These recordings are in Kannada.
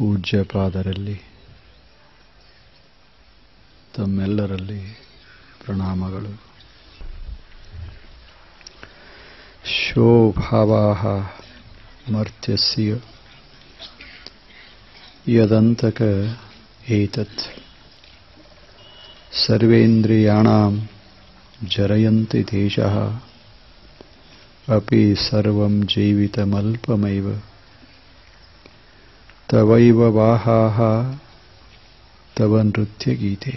ಪೂಜ್ಯಪಾದರಲ್ಲಿ ತಮ್ಮೆಲ್ಲರಲ್ಲಿ ಪ್ರಣಾಮಗಳು ಶೋಭಾವಾಹ ಮರ್ತ್ಯಸ್ಯ ಯದಂತಕ ಏತತ್ ಸರ್ವೇಂದ್ರಿಯಾಣಾಂ ಜರಯಂತಿ ದೇಶಃ अपि सर्वं जीवितमल्पमेव तवैव वाहाः तव नृत्यगीते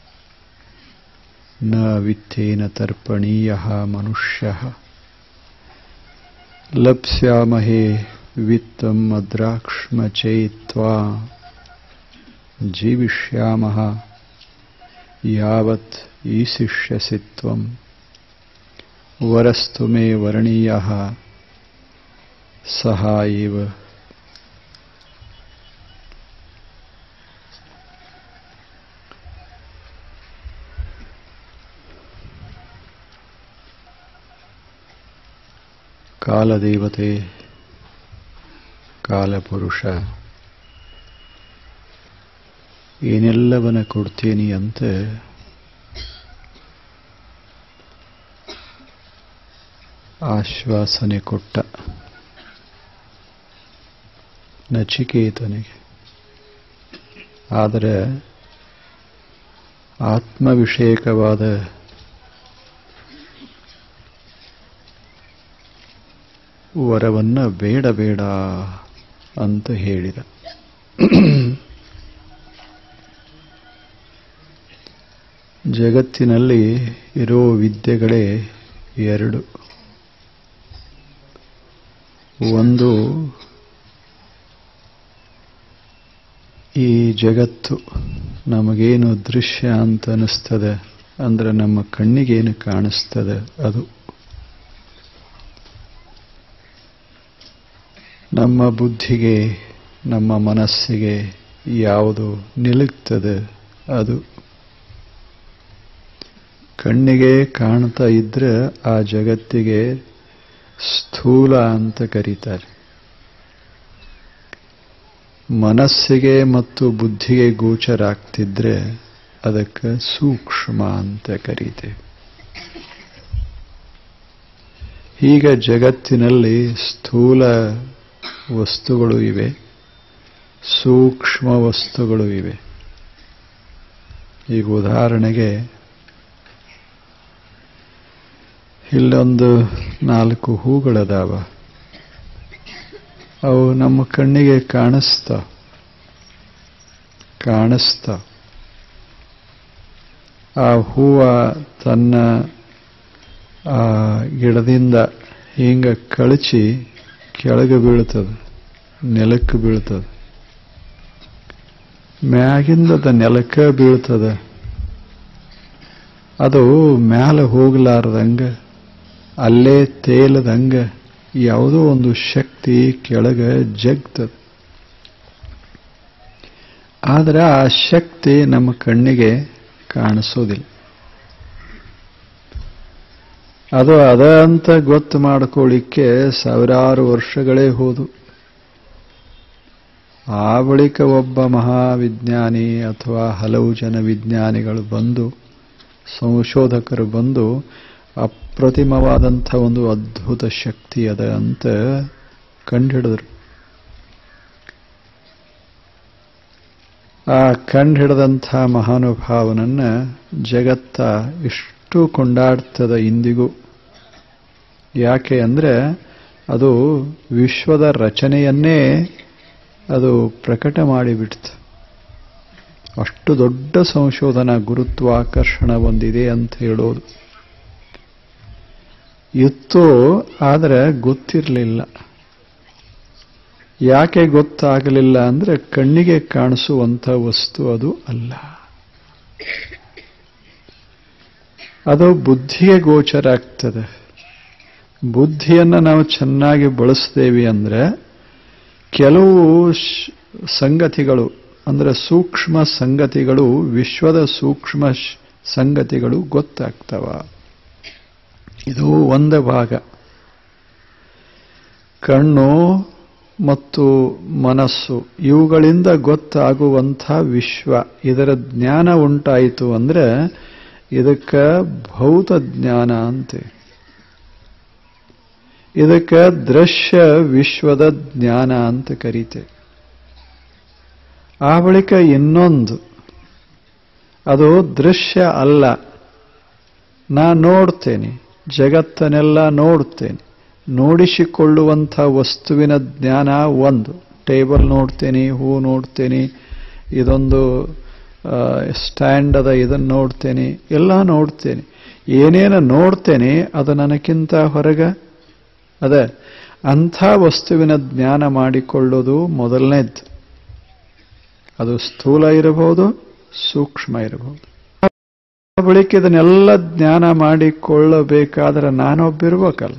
न वित्तेन तर्पणीयः मनुष्यः लप्स्यामहे वित्तम् अद्राक्ष्मचेत्त्वा जीविष्यामः यावत् ईशिष्यसि त्वम् वरस्तु मे वर्णीयः सः एव ಕಾಲದೇವತೆ ಕಾಲಪುರುಷ ಏನೆಲ್ಲವನ್ನ ಕೊಡ್ತೀನಿ ಅಂತ ಆಶ್ವಾಸನೆ ಕೊಟ್ಟ ನಚಿಕೇತನಿಗೆ ಆದರೆ ಆತ್ಮವಿಷಯಕವಾದ ವರವನ್ನ ಬೇಡ ಬೇಡ ಅಂತ ಹೇಳಿದ ಜಗತ್ತಿನಲ್ಲಿ ಇರೋ ವಿದ್ಯೆಗಳೇ ಎರಡು ಒಂದು ಈ ಜಗತ್ತು ನಮಗೇನು ದೃಶ್ಯ ಅಂತ ಅನಿಸ್ತದೆ ಅಂದ್ರೆ ನಮ್ಮ ಕಣ್ಣಿಗೇನು ಕಾಣಿಸ್ತದೆ ಅದು ನಮ್ಮ ಬುದ್ಧಿಗೆ ನಮ್ಮ ಮನಸ್ಸಿಗೆ ಯಾವುದು ನಿಲುಕ್ತದೆ ಅದು ಕಣ್ಣಿಗೆ ಕಾಣ್ತಾ ಇದ್ರೆ ಆ ಜಗತ್ತಿಗೆ ಸ್ಥೂಲ ಅಂತ ಕರೀತಾರೆ ಮನಸ್ಸಿಗೆ ಮತ್ತು ಬುದ್ಧಿಗೆ ಗೋಚರ ಆಗ್ತಿದ್ರೆ ಅದಕ್ಕೆ ಸೂಕ್ಷ್ಮ ಅಂತ ಕರೀತೇವೆ ಈಗ ಜಗತ್ತಿನಲ್ಲಿ ಸ್ಥೂಲ ವಸ್ತುಗಳು ಇವೆ ಸೂಕ್ಷ್ಮ ವಸ್ತುಗಳು ಇವೆ ಈಗ ಉದಾಹರಣೆಗೆ ಇಲ್ಲೊಂದು ನಾಲ್ಕು ಹೂಗಳದಾವ ಅವು ನಮ್ಮ ಕಣ್ಣಿಗೆ ಕಾಣಿಸ್ತಾವ ಕಾಣಿಸ್ತಾವ ಆ ಹೂವ ತನ್ನ ಆ ಗಿಡದಿಂದ ಹಿಂಗ ಕಳಚಿ ಕೆಳಗೆ ಬೀಳ್ತದೆ ನೆಲಕ್ಕೆ ಬೀಳ್ತದೆ ಮ್ಯಾಗಿಂದದ ನೆಲಕ್ಕೆ ಬೀಳ್ತದೆ ಅದು ಮ್ಯಾಲ ಹೋಗ್ಲಾರ್ದಂಗ ಅಲ್ಲೇ ತೇಲದಂಗ ಯಾವುದೋ ಒಂದು ಶಕ್ತಿ ಕೆಳಗೆ ಜಗ್ತದೆ ಆದರೆ ಆ ಶಕ್ತಿ ನಮ್ಮ ಕಣ್ಣಿಗೆ ಕಾಣಿಸೋದಿಲ್ಲ ಅದು ಅದ ಅಂತ ಗೊತ್ತು ಮಾಡ್ಕೊಳ್ಳಿಕ್ಕೆ ಸಾವಿರಾರು ವರ್ಷಗಳೇ ಹೋದು ಆ ಬಳಿಕ ಒಬ್ಬ ಮಹಾವಿಜ್ಞಾನಿ ಅಥವಾ ಹಲವು ಜನ ವಿಜ್ಞಾನಿಗಳು ಬಂದು ಸಂಶೋಧಕರು ಬಂದು ಅಪ್ರತಿಮವಾದಂಥ ಒಂದು ಅದ್ಭುತ ಶಕ್ತಿ ಅದ ಅಂತ ಕಂಡುಹಿಡಿದ್ರು ಆ ಕಂಡುಹಿಡಿದಂಥ ಮಹಾನುಭಾವನನ್ನ ಜಗತ್ತ ಇಷ್ಟು ಕೊಂಡಾಡ್ತದ ಇಂದಿಗೂ ಯಾಕೆ ಅಂದರೆ ಅದು ವಿಶ್ವದ ರಚನೆಯನ್ನೇ ಅದು ಪ್ರಕಟ ಮಾಡಿಬಿಡ್ತು ಅಷ್ಟು ದೊಡ್ಡ ಸಂಶೋಧನಾ ಗುರುತ್ವಾಕರ್ಷಣ ಒಂದಿದೆ ಅಂತ ಹೇಳೋದು ಇತ್ತು ಆದರೆ ಗೊತ್ತಿರಲಿಲ್ಲ ಯಾಕೆ ಗೊತ್ತಾಗಲಿಲ್ಲ ಅಂದರೆ ಕಣ್ಣಿಗೆ ಕಾಣಿಸುವಂಥ ವಸ್ತು ಅದು ಅಲ್ಲ ಅದು ಬುದ್ಧಿಗೆ ಗೋಚರ ಆಗ್ತದೆ ಬುದ್ಧಿಯನ್ನು ನಾವು ಚೆನ್ನಾಗಿ ಬಳಸ್ತೇವೆ ಅಂದರೆ ಕೆಲವು ಸಂಗತಿಗಳು ಅಂದರೆ ಸೂಕ್ಷ್ಮ ಸಂಗತಿಗಳು ವಿಶ್ವದ ಸೂಕ್ಷ್ಮ ಸಂಗತಿಗಳು ಗೊತ್ತಾಗ್ತವ ಇದು ಒಂದು ಭಾಗ ಕಣ್ಣು ಮತ್ತು ಮನಸ್ಸು ಇವುಗಳಿಂದ ಗೊತ್ತಾಗುವಂಥ ವಿಶ್ವ ಇದರ ಜ್ಞಾನ ಉಂಟಾಯಿತು ಅಂದ್ರೆ ಇದಕ್ಕೆ ಭೌತ ಜ್ಞಾನ ಅಂತೆ ಇದಕ್ಕೆ ದೃಶ್ಯ ವಿಶ್ವದ ಜ್ಞಾನ ಅಂತ ಕರೀತೆ ಆ ಬಳಿಕ ಇನ್ನೊಂದು ಅದು ದೃಶ್ಯ ಅಲ್ಲ ನಾ ನೋಡ್ತೇನೆ ಜಗತ್ತನ್ನೆಲ್ಲ ನೋಡ್ತೇನೆ ನೋಡಿಸಿಕೊಳ್ಳುವಂಥ ವಸ್ತುವಿನ ಜ್ಞಾನ ಒಂದು ಟೇಬಲ್ ನೋಡ್ತೇನೆ ಹೂ ನೋಡ್ತೇನೆ ಇದೊಂದು ಸ್ಟ್ಯಾಂಡ್ ಅದ ಇದನ್ನು ನೋಡ್ತೇನೆ ಎಲ್ಲ ನೋಡ್ತೇನೆ ಏನೇನು ನೋಡ್ತೇನೆ ಅದು ನನಗಿಂತ ಹೊರಗ ಅದ ಅಂಥ ವಸ್ತುವಿನ ಜ್ಞಾನ ಮಾಡಿಕೊಳ್ಳೋದು ಮೊದಲನೇದ್ದು ಅದು ಸ್ಥೂಲ ಇರಬಹುದು ಸೂಕ್ಷ್ಮ ಇರಬಹುದು ಬಳಿಕ ಇದನ್ನೆಲ್ಲ ಜ್ಞಾನ ಮಾಡಿಕೊಳ್ಳಬೇಕಾದ್ರೆ ನಾನೊಬ್ಬಿರ್ಬೇಕಲ್ಲ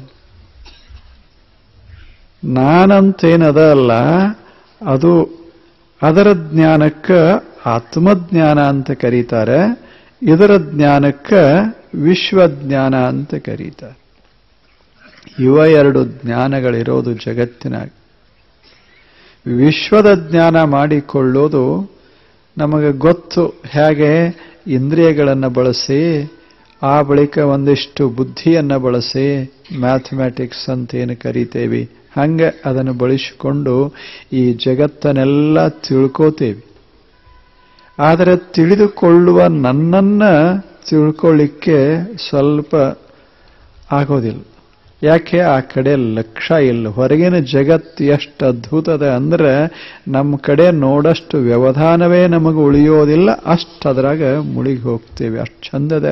ನಾನಂತೇನದ ಅಲ್ಲ ಅದು ಅದರ ಜ್ಞಾನಕ್ಕೆ ಆತ್ಮಜ್ಞಾನ ಅಂತ ಕರೀತಾರೆ ಇದರ ಜ್ಞಾನಕ್ಕೆ ವಿಶ್ವಜ್ಞಾನ ಅಂತ ಕರೀತಾರೆ ಇವ ಎರಡು ಜ್ಞಾನಗಳಿರೋದು ಜಗತ್ತಿನಾಗ ವಿಶ್ವದ ಜ್ಞಾನ ಮಾಡಿಕೊಳ್ಳೋದು ನಮಗೆ ಗೊತ್ತು ಹೇಗೆ ಇಂದ್ರಿಯಗಳನ್ನು ಬಳಸಿ ಆ ಬಳಿಕ ಒಂದಿಷ್ಟು ಬುದ್ಧಿಯನ್ನು ಬಳಸಿ ಮ್ಯಾಥಮ್ಯಾಟಿಕ್ಸ್ ಅಂತ ಏನು ಕರಿತೇವೆ ಹಂಗೆ ಅದನ್ನು ಬಳಸಿಕೊಂಡು ಈ ಜಗತ್ತನ್ನೆಲ್ಲ ತಿಳ್ಕೋತೇವೆ ಆದರೆ ತಿಳಿದುಕೊಳ್ಳುವ ನನ್ನನ್ನ ತಿಳ್ಕೊಳ್ಳಿಕ್ಕೆ ಸ್ವಲ್ಪ ಆಗೋದಿಲ್ಲ ಯಾಕೆ ಆ ಕಡೆ ಲಕ್ಷ್ಯ ಇಲ್ಲ ಹೊರಗಿನ ಜಗತ್ತು ಎಷ್ಟು ಅದ್ಭುತದ ಅಂದ್ರೆ ನಮ್ಮ ಕಡೆ ನೋಡಷ್ಟು ವ್ಯವಧಾನವೇ ನಮಗೆ ಉಳಿಯೋದಿಲ್ಲ ಅಷ್ಟು ಅದ್ರಾಗ ಮುಳುಗಿ ಹೋಗ್ತೇವೆ ಅಷ್ಟು ಚಂದದ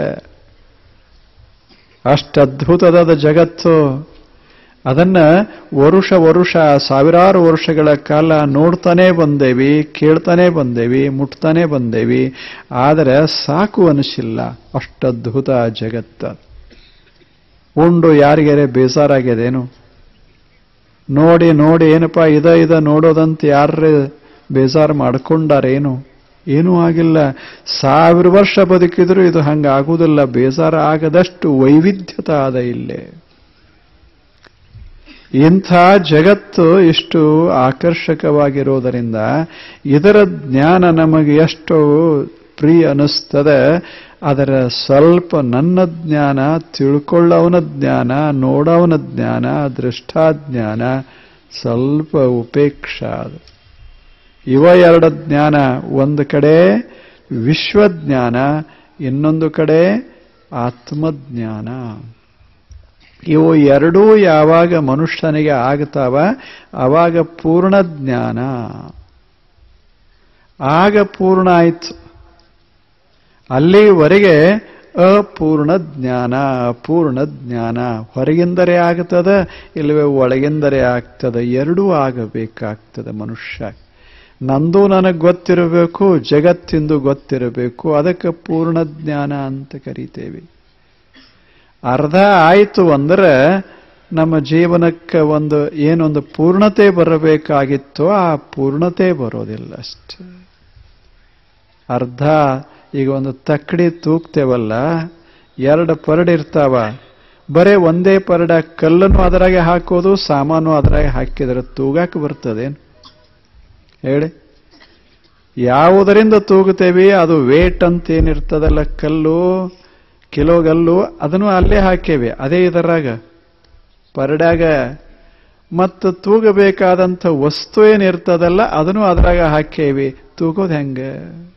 ಅಷ್ಟು ಅದ್ಭುತದ ಜಗತ್ತು ಅದನ್ನ ವರುಷ ವರುಷ ಸಾವಿರಾರು ವರ್ಷಗಳ ಕಾಲ ನೋಡ್ತಾನೆ ಬಂದೇವಿ ಕೇಳ್ತಾನೆ ಬಂದೇವಿ ಮುಟ್ತಾನೆ ಬಂದೇವಿ ಆದರೆ ಸಾಕು ಅನಿಸಿಲ್ಲ ಅಷ್ಟು ಅದ್ಭುತ ಜಗತ್ತ ಉಂಡು ಯಾರಿಗಾರೆ ಬೇಜಾರಾಗ್ಯದೇನು ನೋಡಿ ನೋಡಿ ಏನಪ್ಪ ಇದ ಇದ ನೋಡೋದಂತ ಯಾರೇ ಬೇಜಾರು ಮಾಡ್ಕೊಂಡಾರೇನು ಏನೂ ಆಗಿಲ್ಲ ಸಾವಿರ ವರ್ಷ ಬದುಕಿದ್ರು ಇದು ಹಂಗಾಗುವುದಿಲ್ಲ ಬೇಜಾರ ಆಗದಷ್ಟು ವೈವಿಧ್ಯತ ಆದ ಇಲ್ಲೇ ಇಂಥ ಜಗತ್ತು ಇಷ್ಟು ಆಕರ್ಷಕವಾಗಿರೋದರಿಂದ ಇದರ ಜ್ಞಾನ ನಮಗೆ ಎಷ್ಟು ಪ್ರಿಯ ಅನಿಸ್ತದೆ ಅದರ ಸ್ವಲ್ಪ ನನ್ನ ಜ್ಞಾನ ತಿಳ್ಕೊಳ್ಳವನ ಜ್ಞಾನ ನೋಡವನ ಜ್ಞಾನ ದೃಷ್ಟಾಜ್ಞಾನ ಸ್ವಲ್ಪ ಉಪೇಕ್ಷ ಅದು ಇವ ಎರಡು ಜ್ಞಾನ ಒಂದು ಕಡೆ ವಿಶ್ವಜ್ಞಾನ ಇನ್ನೊಂದು ಕಡೆ ಆತ್ಮಜ್ಞಾನ ಇವು ಎರಡೂ ಯಾವಾಗ ಮನುಷ್ಯನಿಗೆ ಆಗ್ತಾವ ಅವಾಗ ಪೂರ್ಣ ಜ್ಞಾನ ಆಗ ಪೂರ್ಣ ಆಯ್ತು ಅಲ್ಲಿವರೆಗೆ ಅಪೂರ್ಣ ಜ್ಞಾನ ಅಪೂರ್ಣ ಜ್ಞಾನ ಹೊರಗಿಂದರೆ ಆಗ್ತದ ಇಲ್ಲವೇ ಒಳಗಿಂದರೆ ಆಗ್ತದ ಎರಡೂ ಆಗಬೇಕಾಗ್ತದೆ ಮನುಷ್ಯ ನಂದು ನನಗೆ ಗೊತ್ತಿರಬೇಕು ಜಗತ್ತಿಂದು ಗೊತ್ತಿರಬೇಕು ಅದಕ್ಕೆ ಪೂರ್ಣ ಜ್ಞಾನ ಅಂತ ಕರಿತೇವೆ ಅರ್ಧ ಆಯಿತು ಅಂದ್ರೆ ನಮ್ಮ ಜೀವನಕ್ಕೆ ಒಂದು ಏನೊಂದು ಪೂರ್ಣತೆ ಬರಬೇಕಾಗಿತ್ತೋ ಆ ಪೂರ್ಣತೆ ಬರೋದಿಲ್ಲ ಅಷ್ಟೆ ಅರ್ಧ ಈಗ ಒಂದು ತಕ್ಕಡಿ ತೂಗ್ತೇವಲ್ಲ ಎರಡು ಪರಡ್ ಇರ್ತಾವ ಬರೇ ಒಂದೇ ಪರಡ ಕಲ್ಲನ್ನು ಅದರಾಗೆ ಹಾಕೋದು ಸಾಮಾನು ಅದರಾಗೆ ಹಾಕಿದ್ರೆ ತೂಗಾಕ ಬರ್ತದೇನು ಹೇಳಿ ಯಾವುದರಿಂದ ತೂಗುತ್ತೇವೆ ಅದು ವೇಟ್ ಅಂತ ಏನಿರ್ತದಲ್ಲ ಕಲ್ಲು ಕಿಲೋಗಲ್ಲು ಅದನ್ನು ಅಲ್ಲೇ ಹಾಕೇವೆ ಅದೇ ಇದರಾಗ ಪರಡ್ಯಾಗ ಮತ್ತು ತೂಗಬೇಕಾದಂಥ ವಸ್ತು ಏನಿರ್ತದಲ್ಲ ಅದನ್ನು ಅದ್ರಾಗ ಹಾಕೇವಿ ತೂಗೋದು ಹೆಂಗ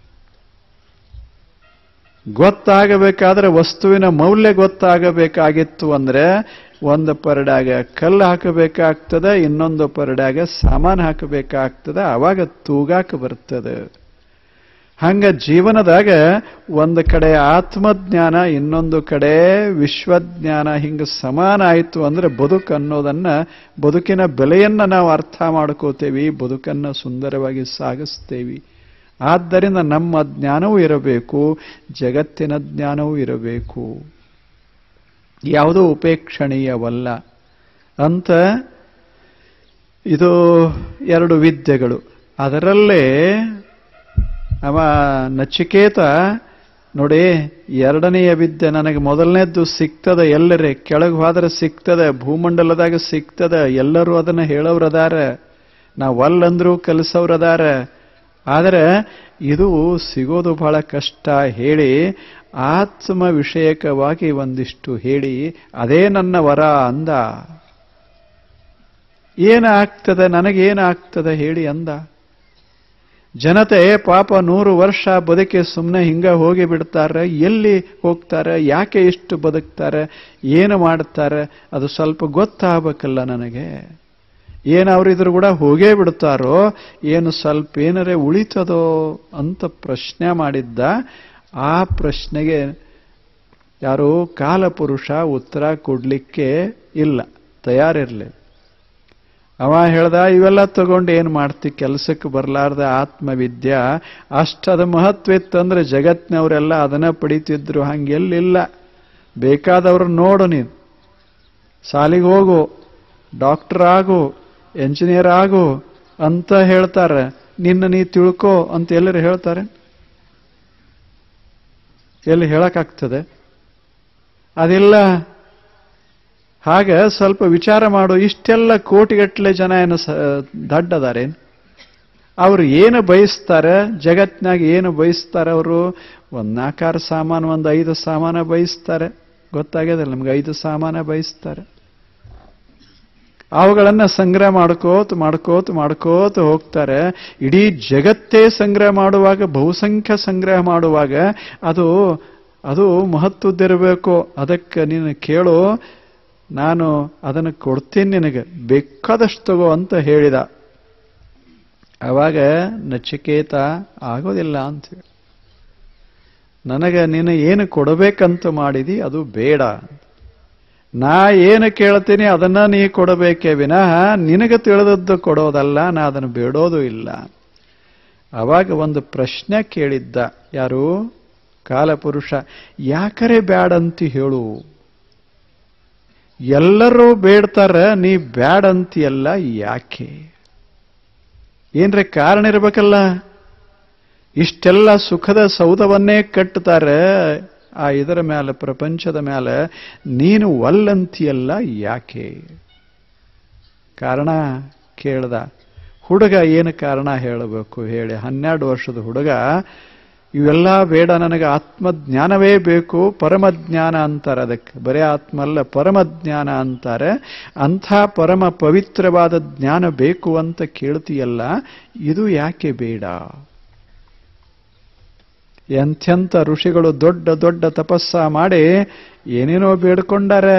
ಗೊತ್ತಾಗಬೇಕಾದ್ರೆ ವಸ್ತುವಿನ ಮೌಲ್ಯ ಗೊತ್ತಾಗಬೇಕಾಗಿತ್ತು ಅಂದ್ರೆ ಒಂದು ಪರಡಾಗ ಕಲ್ಲು ಹಾಕಬೇಕಾಗ್ತದೆ ಇನ್ನೊಂದು ಪರಡಾಗ ಸಾಮಾನು ಹಾಕಬೇಕಾಗ್ತದೆ ಅವಾಗ ತೂಗಾಕ ಬರ್ತದೆ ಹಂಗ ಜೀವನದಾಗ ಒಂದು ಕಡೆ ಆತ್ಮಜ್ಞಾನ ಇನ್ನೊಂದು ಕಡೆ ವಿಶ್ವಜ್ಞಾನ ಹಿಂಗ ಸಮಾನ ಆಯಿತು ಅಂದ್ರೆ ಬದುಕು ಅನ್ನೋದನ್ನ ಬದುಕಿನ ಬೆಲೆಯನ್ನ ನಾವು ಅರ್ಥ ಮಾಡ್ಕೋತೇವಿ ಬದುಕನ್ನ ಸುಂದರವಾಗಿ ಸಾಗಿಸ್ತೇವಿ ಆದ್ದರಿಂದ ನಮ್ಮ ಜ್ಞಾನವೂ ಇರಬೇಕು ಜಗತ್ತಿನ ಜ್ಞಾನವೂ ಇರಬೇಕು ಯಾವುದೂ ಉಪೇಕ್ಷಣೀಯವಲ್ಲ ಅಂತ ಇದು ಎರಡು ವಿದ್ಯೆಗಳು ಅದರಲ್ಲೇ ಅವ ನಚಿಕೇತ ನೋಡಿ ಎರಡನೆಯ ವಿದ್ಯೆ ನನಗೆ ಮೊದಲನೇದ್ದು ಸಿಗ್ತದ ಎಲ್ಲರೇ ಕೆಳಗೆ ಹೋದ್ರೆ ಸಿಗ್ತದೆ ಭೂಮಂಡಲದಾಗ ಸಿಗ್ತದ ಎಲ್ಲರೂ ಅದನ್ನ ಹೇಳೋರದಾರ ನಾವು ಅಲ್ಲಂದ್ರೂ ಕಲಿಸೋರದಾರ ಆದರೆ ಇದು ಸಿಗೋದು ಬಹಳ ಕಷ್ಟ ಹೇಳಿ ಆತ್ಮ ವಿಷಯಕವಾಗಿ ಒಂದಿಷ್ಟು ಹೇಳಿ ಅದೇ ನನ್ನ ವರ ಅಂದ ಏನಾಗ್ತದೆ ನನಗೇನಾಗ್ತದೆ ಹೇಳಿ ಅಂದ ಜನತೆ ಪಾಪ ನೂರು ವರ್ಷ ಬದುಕಿ ಸುಮ್ಮನೆ ಹಿಂಗ ಹೋಗಿ ಬಿಡ್ತಾರೆ ಎಲ್ಲಿ ಹೋಗ್ತಾರೆ ಯಾಕೆ ಇಷ್ಟು ಬದುಕ್ತಾರೆ ಏನು ಮಾಡ್ತಾರೆ ಅದು ಸ್ವಲ್ಪ ಗೊತ್ತಾಗಬೇಕಲ್ಲ ನನಗೆ ಏನು ಅವರಿದ್ರು ಕೂಡ ಹೋಗೇ ಬಿಡ್ತಾರೋ ಏನು ಸ್ವಲ್ಪ ಏನರೇ ಉಳಿತದೋ ಅಂತ ಪ್ರಶ್ನೆ ಮಾಡಿದ್ದ ಆ ಪ್ರಶ್ನೆಗೆ ಯಾರು ಕಾಲಪುರುಷ ಉತ್ತರ ಕೊಡ್ಲಿಕ್ಕೆ ಇಲ್ಲ ತಯಾರಿರಲಿ ಅವ ಹೇಳ್ದ ಇವೆಲ್ಲ ತಗೊಂಡು ಏನು ಮಾಡ್ತಿ ಕೆಲಸಕ್ಕೆ ಬರಲಾರ್ದ ಆತ್ಮವಿದ್ಯಾ ಅಷ್ಟದ ಮಹತ್ವ ಇತ್ತಂದ್ರೆ ಜಗತ್ನವರೆಲ್ಲ ಅದನ್ನ ಪಡಿತಿದ್ರು ಹಂಗೆಲ್ಲಿಲ್ಲ ಬೇಕಾದವ್ರು ನೋಡು ನೀನು ಸಾಲಿಗೆ ಹೋಗು ಡಾಕ್ಟರ್ ಆಗು ಎಂಜಿನಿಯರ್ ಆಗು ಅಂತ ಹೇಳ್ತಾರೆ ನಿನ್ನ ನೀ ತಿಳ್ಕೋ ಅಂತ ಎಲ್ಲರೂ ಹೇಳ್ತಾರೆ ಎಲ್ಲಿ ಹೇಳಕ್ಕಾಗ್ತದೆ ಅದಿಲ್ಲ ಹಾಗೆ ಸ್ವಲ್ಪ ವಿಚಾರ ಮಾಡು ಇಷ್ಟೆಲ್ಲ ಕೋಟಿಗಟ್ಟಲೆ ಜನ ಏನು ದಡ್ಡದಾರೇನು ಅವರು ಏನು ಬಯಸ್ತಾರೆ ಜಗತ್ನಾಗ ಏನು ಬಯಸ್ತಾರೆ ಅವರು ಒಂದು ನಾಲ್ಕಾರು ಸಾಮಾನು ಒಂದು ಐದು ಸಾಮಾನ ಬಯಸ್ತಾರೆ ಗೊತ್ತಾಗ್ಯದಲ್ಲ ನಮ್ಗೆ ಐದು ಸಾಮಾನ ಬಯಸ್ತಾರೆ ಅವುಗಳನ್ನ ಸಂಗ್ರಹ ಮಾಡ್ಕೋತ ಮಾಡ್ಕೋತ ಮಾಡ್ಕೋತ ಹೋಗ್ತಾರೆ ಇಡೀ ಜಗತ್ತೇ ಸಂಗ್ರಹ ಮಾಡುವಾಗ ಬಹುಸಂಖ್ಯ ಸಂಗ್ರಹ ಮಾಡುವಾಗ ಅದು ಅದು ಮಹತ್ವದ್ದಿರಬೇಕು ಅದಕ್ಕೆ ನೀನು ಕೇಳು ನಾನು ಅದನ್ನು ಕೊಡ್ತೀನಿ ನಿನಗೆ ಬೇಕಾದಷ್ಟು ತಗೋ ಅಂತ ಹೇಳಿದ ಅವಾಗ ನಚಿಕೇತ ಆಗೋದಿಲ್ಲ ಅಂತ ನನಗೆ ನೀನು ಏನು ಕೊಡಬೇಕಂತ ಮಾಡಿದಿ ಅದು ಬೇಡ ನಾ ಏನು ಕೇಳ್ತೀನಿ ಅದನ್ನ ನೀ ಕೊಡಬೇಕೇ ವಿನಃ ನಿನಗೆ ತಿಳಿದದ್ದು ಕೊಡೋದಲ್ಲ ನಾ ಅದನ್ನು ಬೇಡೋದು ಇಲ್ಲ ಅವಾಗ ಒಂದು ಪ್ರಶ್ನೆ ಕೇಳಿದ್ದ ಯಾರು ಕಾಲಪುರುಷ ಯಾಕರೆ ಬ್ಯಾಡಂತಿ ಹೇಳು ಎಲ್ಲರೂ ಬೇಡ್ತಾರ ನೀ ಬ್ಯಾಡಂತಿಯಲ್ಲ ಯಾಕೆ ಏನ್ರೆ ಕಾರಣ ಇರ್ಬೇಕಲ್ಲ ಇಷ್ಟೆಲ್ಲ ಸುಖದ ಸೌಧವನ್ನೇ ಕಟ್ಟುತ್ತಾರೆ ಆ ಇದರ ಮೇಲೆ ಪ್ರಪಂಚದ ಮೇಲೆ ನೀನು ಒಲ್ಲಂತಿಯಲ್ಲ ಯಾಕೆ ಕಾರಣ ಕೇಳ್ದ ಹುಡುಗ ಏನು ಕಾರಣ ಹೇಳಬೇಕು ಹೇಳಿ ಹನ್ನೆರಡು ವರ್ಷದ ಹುಡುಗ ಇವೆಲ್ಲ ಬೇಡ ನನಗೆ ಆತ್ಮಜ್ಞಾನವೇ ಬೇಕು ಪರಮಜ್ಞಾನ ಅಂತಾರೆ ಅದಕ್ಕೆ ಬರೇ ಆತ್ಮ ಅಲ್ಲ ಪರಮಜ್ಞಾನ ಅಂತಾರೆ ಅಂಥ ಪರಮ ಪವಿತ್ರವಾದ ಜ್ಞಾನ ಬೇಕು ಅಂತ ಕೇಳ್ತೀಯಲ್ಲ ಇದು ಯಾಕೆ ಬೇಡ ಎಂಥೆಂಥ ಋಷಿಗಳು ದೊಡ್ಡ ದೊಡ್ಡ ತಪಸ್ಸ ಮಾಡಿ ಏನೇನೋ ಬೇಡ್ಕೊಂಡಾರೆ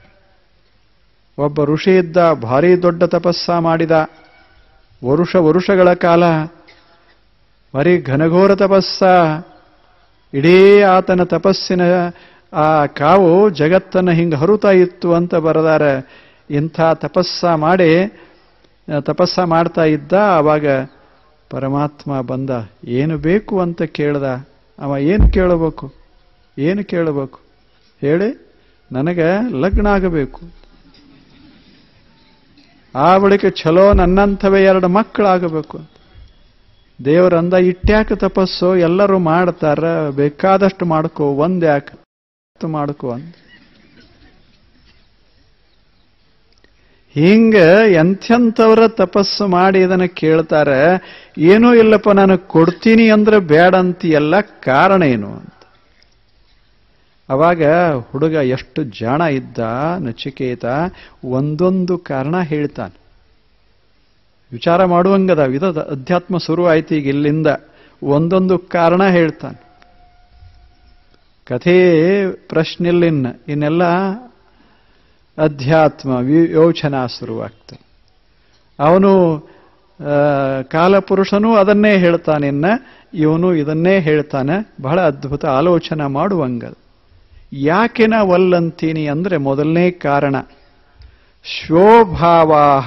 ಒಬ್ಬ ಋಷಿ ಇದ್ದ ಭಾರಿ ದೊಡ್ಡ ತಪಸ್ಸ ಮಾಡಿದ ವರುಷ ವರುಷಗಳ ಕಾಲ ಬರೀ ಘನಘೋರ ತಪಸ್ಸ ಇಡೀ ಆತನ ತಪಸ್ಸಿನ ಆ ಕಾವು ಜಗತ್ತನ್ನು ಹಿಂಗೆ ಹರುತ್ತಾ ಇತ್ತು ಅಂತ ಬರೆದಾರೆ ಇಂಥ ತಪಸ್ಸ ಮಾಡಿ ತಪಸ್ಸ ಮಾಡ್ತಾ ಇದ್ದ ಆವಾಗ ಪರಮಾತ್ಮ ಬಂದ ಏನು ಬೇಕು ಅಂತ ಕೇಳ್ದ ಅವ ಏನು ಕೇಳಬೇಕು ಏನು ಕೇಳಬೇಕು ಹೇಳಿ ನನಗೆ ಲಗ್ನ ಆಗಬೇಕು ಆ ಬಳಿಕ ಚಲೋ ನನ್ನಂಥವೇ ಎರಡು ಮಕ್ಕಳಾಗಬೇಕು ಅಂತ ದೇವರಂದ ಇಟ್ಟ್ಯಾಕ ತಪಸ್ಸು ಎಲ್ಲರೂ ಮಾಡ್ತಾರ ಬೇಕಾದಷ್ಟು ಮಾಡ್ಕೋ ಒಂದ್ ಯಾಕೆ ಮಾಡ್ಕೋ ಅಂತ ಹಿಂಗ ಎಂಥೆಂಥವ್ರ ತಪಸ್ಸು ಮಾಡಿ ಇದನ್ನ ಕೇಳ್ತಾರೆ ಏನೂ ಇಲ್ಲಪ್ಪ ನಾನು ಕೊಡ್ತೀನಿ ಅಂದ್ರೆ ಬೇಡ ಅಂತೀಯಲ್ಲ ಕಾರಣ ಏನು ಅಂತ ಅವಾಗ ಹುಡುಗ ಎಷ್ಟು ಜಾಣ ಇದ್ದ ನಚಿಕೇತ ಒಂದೊಂದು ಕಾರಣ ಹೇಳ್ತಾನೆ ವಿಚಾರ ಮಾಡುವಂಗದ ವಿಧ ಅಧ್ಯಾತ್ಮ ಶುರು ಆಯ್ತು ಈಗ ಇಲ್ಲಿಂದ ಒಂದೊಂದು ಕಾರಣ ಹೇಳ್ತಾನೆ ಕಥೆ ಪ್ರಶ್ನೆಲ್ಲಿನ್ನ ಇನ್ನೆಲ್ಲ ಅಧ್ಯಾತ್ಮ ಯೋಚನಾ ಶುರುವಾಗ್ತದೆ ಅವನು ಕಾಲಪುರುಷನೂ ಅದನ್ನೇ ಹೇಳ್ತಾನಿನ್ನ ಇವನು ಇದನ್ನೇ ಹೇಳ್ತಾನೆ ಬಹಳ ಅದ್ಭುತ ಆಲೋಚನೆ ಮಾಡುವಂಗದ ಯಾಕೆ ನಾವಲ್ಲಂತೀನಿ ಅಂದ್ರೆ ಮೊದಲನೇ ಕಾರಣ ಶೋಭಾವಾಹ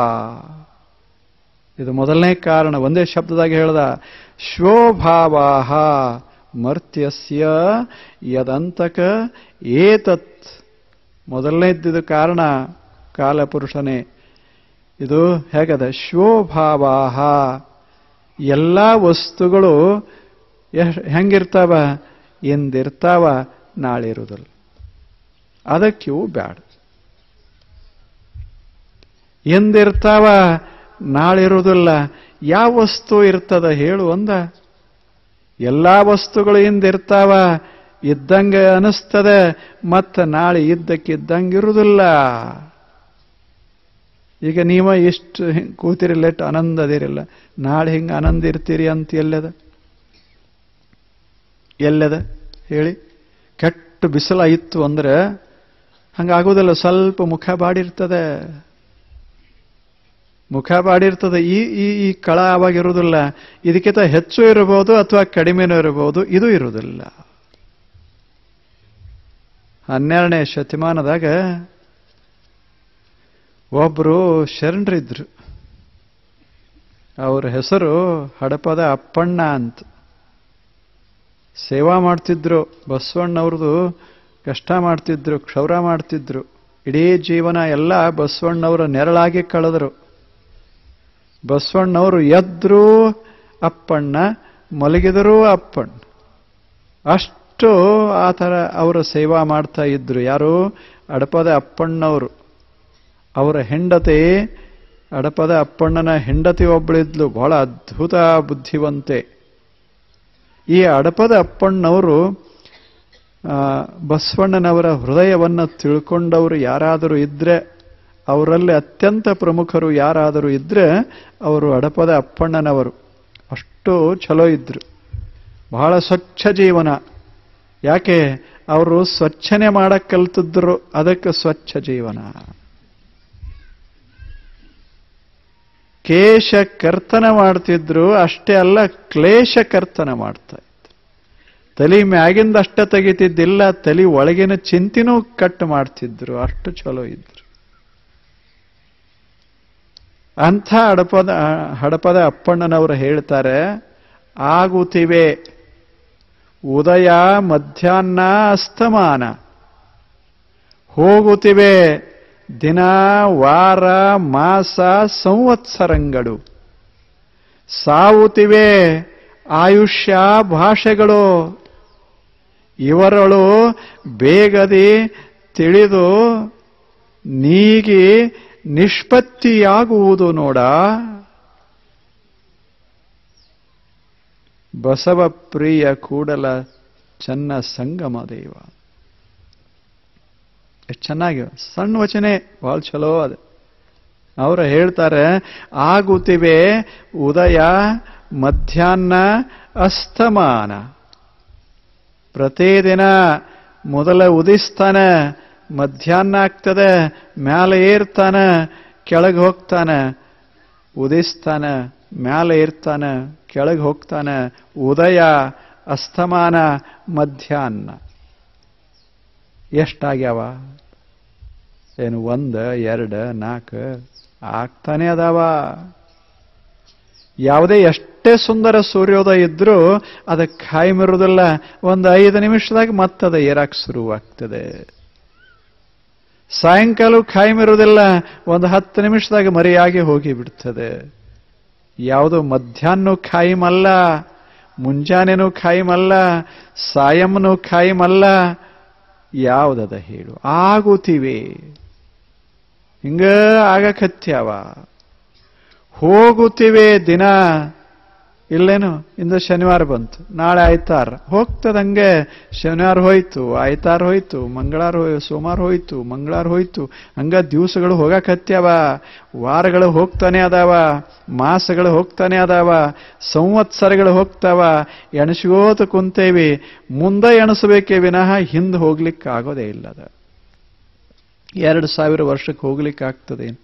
ಇದು ಮೊದಲನೇ ಕಾರಣ ಒಂದೇ ಶಬ್ದದಾಗ ಹೇಳ್ದ ಶೋಭಾವಾಹ ಮರ್ತ್ಯಸ್ಯ ಯದಂತಕ ಏತತ್ ಮೊದಲನೇದ್ದಿದು ಕಾರಣ ಕಾಲಪುರುಷನೇ ಇದು ಹೇಗದ ಶೋಭಾವಾಹ ಎಲ್ಲ ವಸ್ತುಗಳು ಹೆಂಗಿರ್ತಾವ ಎಂದಿರ್ತಾವ ನಾಳೆ ಇರುವುದಿಲ್ಲ ಅದಕ್ಕಿವು ಬ್ಯಾಡ ಎಂದಿರ್ತಾವ ನಾಳಿರುವುದಿಲ್ಲ ಯಾವ ವಸ್ತು ಇರ್ತದ ಹೇಳು ಅಂದ ಎಲ್ಲಾ ವಸ್ತುಗಳು ಹಿಂದಿರ್ತಾವ ಇದ್ದಂಗೆ ಅನಿಸ್ತದೆ ಮತ್ತ ನಾಳೆ ಇದ್ದಕ್ಕಿದ್ದಂಗಿರುವುದಿಲ್ಲ ಈಗ ನೀವ ಇಷ್ಟು ಹಿಂಗ್ ಕೂತಿರಿಲ್ಲ ಎಷ್ಟು ಆನಂದ ಅದಿರಿಲ್ಲ ನಾಳೆ ಹಿಂಗೆ ಆನಂದ ಇರ್ತೀರಿ ಅಂತ ಎಲ್ಲದ ಎಲ್ಲದ ಹೇಳಿ ಕೆಟ್ಟ ಬಿಸಿಲಾಯಿತು ಅಂದ್ರೆ ಹಂಗಾಗೋದಿಲ್ಲ ಸ್ವಲ್ಪ ಮುಖ ಬಾಡಿರ್ತದೆ ಮುಖ ಬಾಡಿರ್ತದೆ ಈ ಈ ಈ ಕಳ ಆವಾಗ ಇರುವುದಿಲ್ಲ ಇದಕ್ಕಿಂತ ಹೆಚ್ಚು ಇರಬಹುದು ಅಥವಾ ಕಡಿಮೆನೂ ಇರಬಹುದು ಇದು ಇರುವುದಿಲ್ಲ ಹನ್ನೆರಡನೇ ಶತಮಾನದಾಗ ಒಬ್ರು ಶರಣರಿದ್ರು ಅವ್ರ ಹೆಸರು ಹಡಪದ ಅಪ್ಪಣ್ಣ ಅಂತ ಸೇವಾ ಮಾಡ್ತಿದ್ರು ಬಸವಣ್ಣವ್ರದ್ದು ಕಷ್ಟ ಮಾಡ್ತಿದ್ರು ಕ್ಷೌರ ಮಾಡ್ತಿದ್ರು ಇಡೀ ಜೀವನ ಎಲ್ಲ ಬಸವಣ್ಣವರ ನೆರಳಾಗಿ ಕಳೆದರು ಬಸವಣ್ಣವರು ಎದ್ರು ಅಪ್ಪಣ್ಣ ಮಲಗಿದರೂ ಅಪ್ಪಣ್ಣ ಅಷ್ಟು ಆ ಥರ ಅವರು ಸೇವಾ ಮಾಡ್ತಾ ಇದ್ರು ಯಾರು ಅಡಪದ ಅಪ್ಪಣ್ಣವರು ಅವರ ಹೆಂಡತಿ ಅಡಪದ ಅಪ್ಪಣ್ಣನ ಹೆಂಡತಿ ಒಬ್ಬಳಿದ್ಲು ಬಹಳ ಅದ್ಭುತ ಬುದ್ಧಿವಂತೆ ಈ ಅಡಪದ ಅಪ್ಪಣ್ಣವರು ಬಸವಣ್ಣನವರ ಹೃದಯವನ್ನು ತಿಳ್ಕೊಂಡವರು ಯಾರಾದರೂ ಇದ್ರೆ ಅವರಲ್ಲಿ ಅತ್ಯಂತ ಪ್ರಮುಖರು ಯಾರಾದರೂ ಇದ್ರೆ ಅವರು ಅಡಪದ ಅಪ್ಪಣ್ಣನವರು ಅಷ್ಟು ಚಲೋ ಇದ್ರು ಬಹಳ ಸ್ವಚ್ಛ ಜೀವನ ಯಾಕೆ ಅವರು ಸ್ವಚ್ಛನೆ ಮಾಡಕ್ ಕಲ್ತಿದ್ರು ಅದಕ್ಕೆ ಸ್ವಚ್ಛ ಜೀವನ ಕೇಶ ಕರ್ತನ ಮಾಡ್ತಿದ್ರು ಅಷ್ಟೇ ಅಲ್ಲ ಕ್ಲೇಶ ಕರ್ತನ ಮಾಡ್ತಾ ಇದ್ರು ತಲೆ ಮ್ಯಾಗಿಂದ ಅಷ್ಟ ತೆಗಿತಿದ್ದಿಲ್ಲ ತಲೆ ಒಳಗಿನ ಚಿಂತಿನೂ ಕಟ್ ಮಾಡ್ತಿದ್ರು ಅಷ್ಟು ಚಲೋ ಇದ್ರು ಅಂಥ ಹಡಪದ ಹಡಪದ ಅಪ್ಪಣ್ಣನವರು ಹೇಳ್ತಾರೆ ಆಗುತ್ತಿವೆ ಉದಯ ಮಧ್ಯಾಹ್ನ ಅಸ್ತಮಾನ ಹೋಗುತ್ತಿವೆ ದಿನ ವಾರ ಮಾಸ ಸಂವತ್ಸರಂಗಳು ಸಾವುತ್ತಿವೆ ಆಯುಷ್ಯ ಭಾಷೆಗಳು ಇವರಳು ಬೇಗದೆ ತಿಳಿದು ನೀಗಿ ನಿಷ್ಪತ್ತಿಯಾಗುವುದು ನೋಡ ಬಸವ ಪ್ರಿಯ ಕೂಡಲ ಚನ್ನ ಸಂಗಮ ದೇವ ಎಷ್ಟು ಚೆನ್ನಾಗಿ ಸಣ್ಣ ವಚನೆ ಬಹಳ ಚಲೋ ಅದು ಅವರು ಹೇಳ್ತಾರೆ ಆಗುತ್ತಿವೆ ಉದಯ ಮಧ್ಯಾಹ್ನ ಅಸ್ತಮಾನ ಪ್ರತಿದಿನ ಮೊದಲ ಉದಿಸ್ತಾನ ಮಧ್ಯಾಹ್ನ ಆಗ್ತದೆ ಮ್ಯಾಲೆ ಏರ್ತಾನ ಕೆಳಗೆ ಹೋಗ್ತಾನ ಉದಿಸ್ತಾನ ಮ್ಯಾಲೆ ಏರ್ತಾನ ಕೆಳಗೆ ಹೋಗ್ತಾನ ಉದಯ ಅಸ್ತಮಾನ ಮಧ್ಯಾಹ್ನ ಎಷ್ಟಾಗ್ಯಾವ ಏನು ಒಂದು ಎರಡು ನಾಲ್ಕು ಆಗ್ತಾನೆ ಅದಾವ ಯಾವುದೇ ಎಷ್ಟೇ ಸುಂದರ ಸೂರ್ಯೋದಯ ಇದ್ರೂ ಅದಕ್ಕೆ ಕಾಯ್ಮಿರುವುದಿಲ್ಲ ಒಂದು ಐದು ನಿಮಿಷದಾಗ ಮತ್ತದ ಏರಾಕ್ ಶುರುವಾಗ್ತದೆ ಸಾಯಂಕಾಲ ಕಾಯ್ಮಿರುವುದಿಲ್ಲ ಒಂದು ಹತ್ತು ನಿಮಿಷದಾಗ ಮರೆಯಾಗಿ ಹೋಗಿ ಬಿಡ್ತದೆ ಯಾವುದು ಮಧ್ಯಾಹ್ನ ಖಾಯಿಮಲ್ಲ ಮುಂಜಾನೆನೂ ಖಾಯಿಮಲ್ಲ ಸಾಯಂನೂ ಖಾಯಿಮಲ್ಲ ಯಾವುದದ ಹೇಳು ಆಗುತ್ತಿವೆ ಹಿಂಗ ಆಗಕತ್ಯಾವ ಹೋಗುತ್ತಿವೆ ದಿನ ಇಲ್ಲೇನು ಇಂದು ಶನಿವಾರ ಬಂತು ನಾಳೆ ಆಯ್ತಾರ ಹೋಗ್ತದಂಗೆ ಶನಿವಾರ ಹೋಯ್ತು ಆಯ್ತಾರ ಹೋಯ್ತು ಮಂಗಳವಾರ ಹೋಯ್ ಸೋಮವಾರ ಹೋಯ್ತು ಮಂಗಳವಾರ ಹೋಯ್ತು ಹಂಗ ದಿವಸಗಳು ಹೋಗಕತ್ಯಾವ ವಾರಗಳು ಹೋಗ್ತಾನೆ ಅದಾವ ಮಾಸಗಳು ಹೋಗ್ತಾನೆ ಅದಾವ ಸಂವತ್ಸರಗಳು ಹೋಗ್ತಾವ ಎಣಸ್ಕೋತ ಕುಂತೇವಿ ಮುಂದೆ ಎಣಸಬೇಕೇ ವಿನಃ ಹಿಂದೆ ಹೋಗ್ಲಿಕ್ಕೆ ಆಗೋದೇ ಇಲ್ಲದ ಎರಡು ಸಾವಿರ ವರ್ಷಕ್ಕೆ ಹೋಗ್ಲಿಕ್ಕೆ ಆಗ್ತದೇನು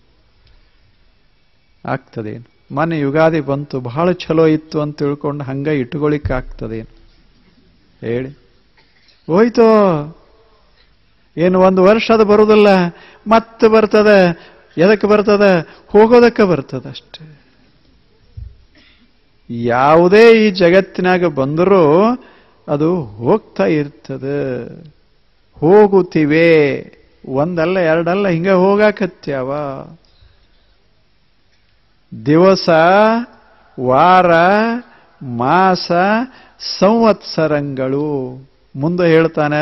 ಆಗ್ತದೇನು ಮೊನ್ನೆ ಯುಗಾದಿ ಬಂತು ಬಹಳ ಚಲೋ ಇತ್ತು ಅಂತ ತಿಳ್ಕೊಂಡು ಹಂಗ ಇಟ್ಕೊಳ್ಳಿಕ್ಕೆ ಆಗ್ತದೇನು ಹೇಳಿ ಹೋಯ್ತು ಏನು ಒಂದು ವರ್ಷ ಅದು ಬರುವುದಿಲ್ಲ ಮತ್ತೆ ಬರ್ತದೆ ಎದಕ್ಕೆ ಬರ್ತದೆ ಹೋಗೋದಕ್ಕೆ ಬರ್ತದೆ ಅಷ್ಟೇ ಯಾವುದೇ ಈ ಜಗತ್ತಿನಾಗ ಬಂದರೂ ಅದು ಹೋಗ್ತಾ ಇರ್ತದೆ ಹೋಗುತ್ತಿವೆ ಒಂದಲ್ಲ ಎರಡಲ್ಲ ಹಿಂಗ ಹೋಗಾಕತ್ಯಾವ ದಿವಸ ವಾರ ಮಾಸ ಸಂವತ್ಸರಂಗಳು ಮುಂದೆ ಹೇಳ್ತಾನೆ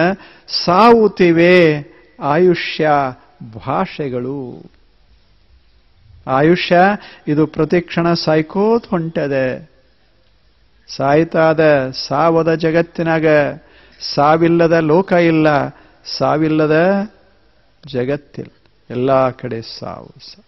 ಸಾವುತ್ತಿವೆ ಆಯುಷ್ಯ ಭಾಷೆಗಳು ಆಯುಷ್ಯ ಇದು ಪ್ರತಿಕ್ಷಣ ಸಾಯ್ಕೋತ್ ಹೊಂಟದೆ ಸಾಯ್ತಾದ ಸಾವದ ಜಗತ್ತಿನಾಗ ಸಾವಿಲ್ಲದ ಲೋಕ ಇಲ್ಲ ಸಾವಿಲ್ಲದ ಜಗತ್ತಿಲ್ಲ ಎಲ್ಲ ಕಡೆ ಸಾವು ಸ-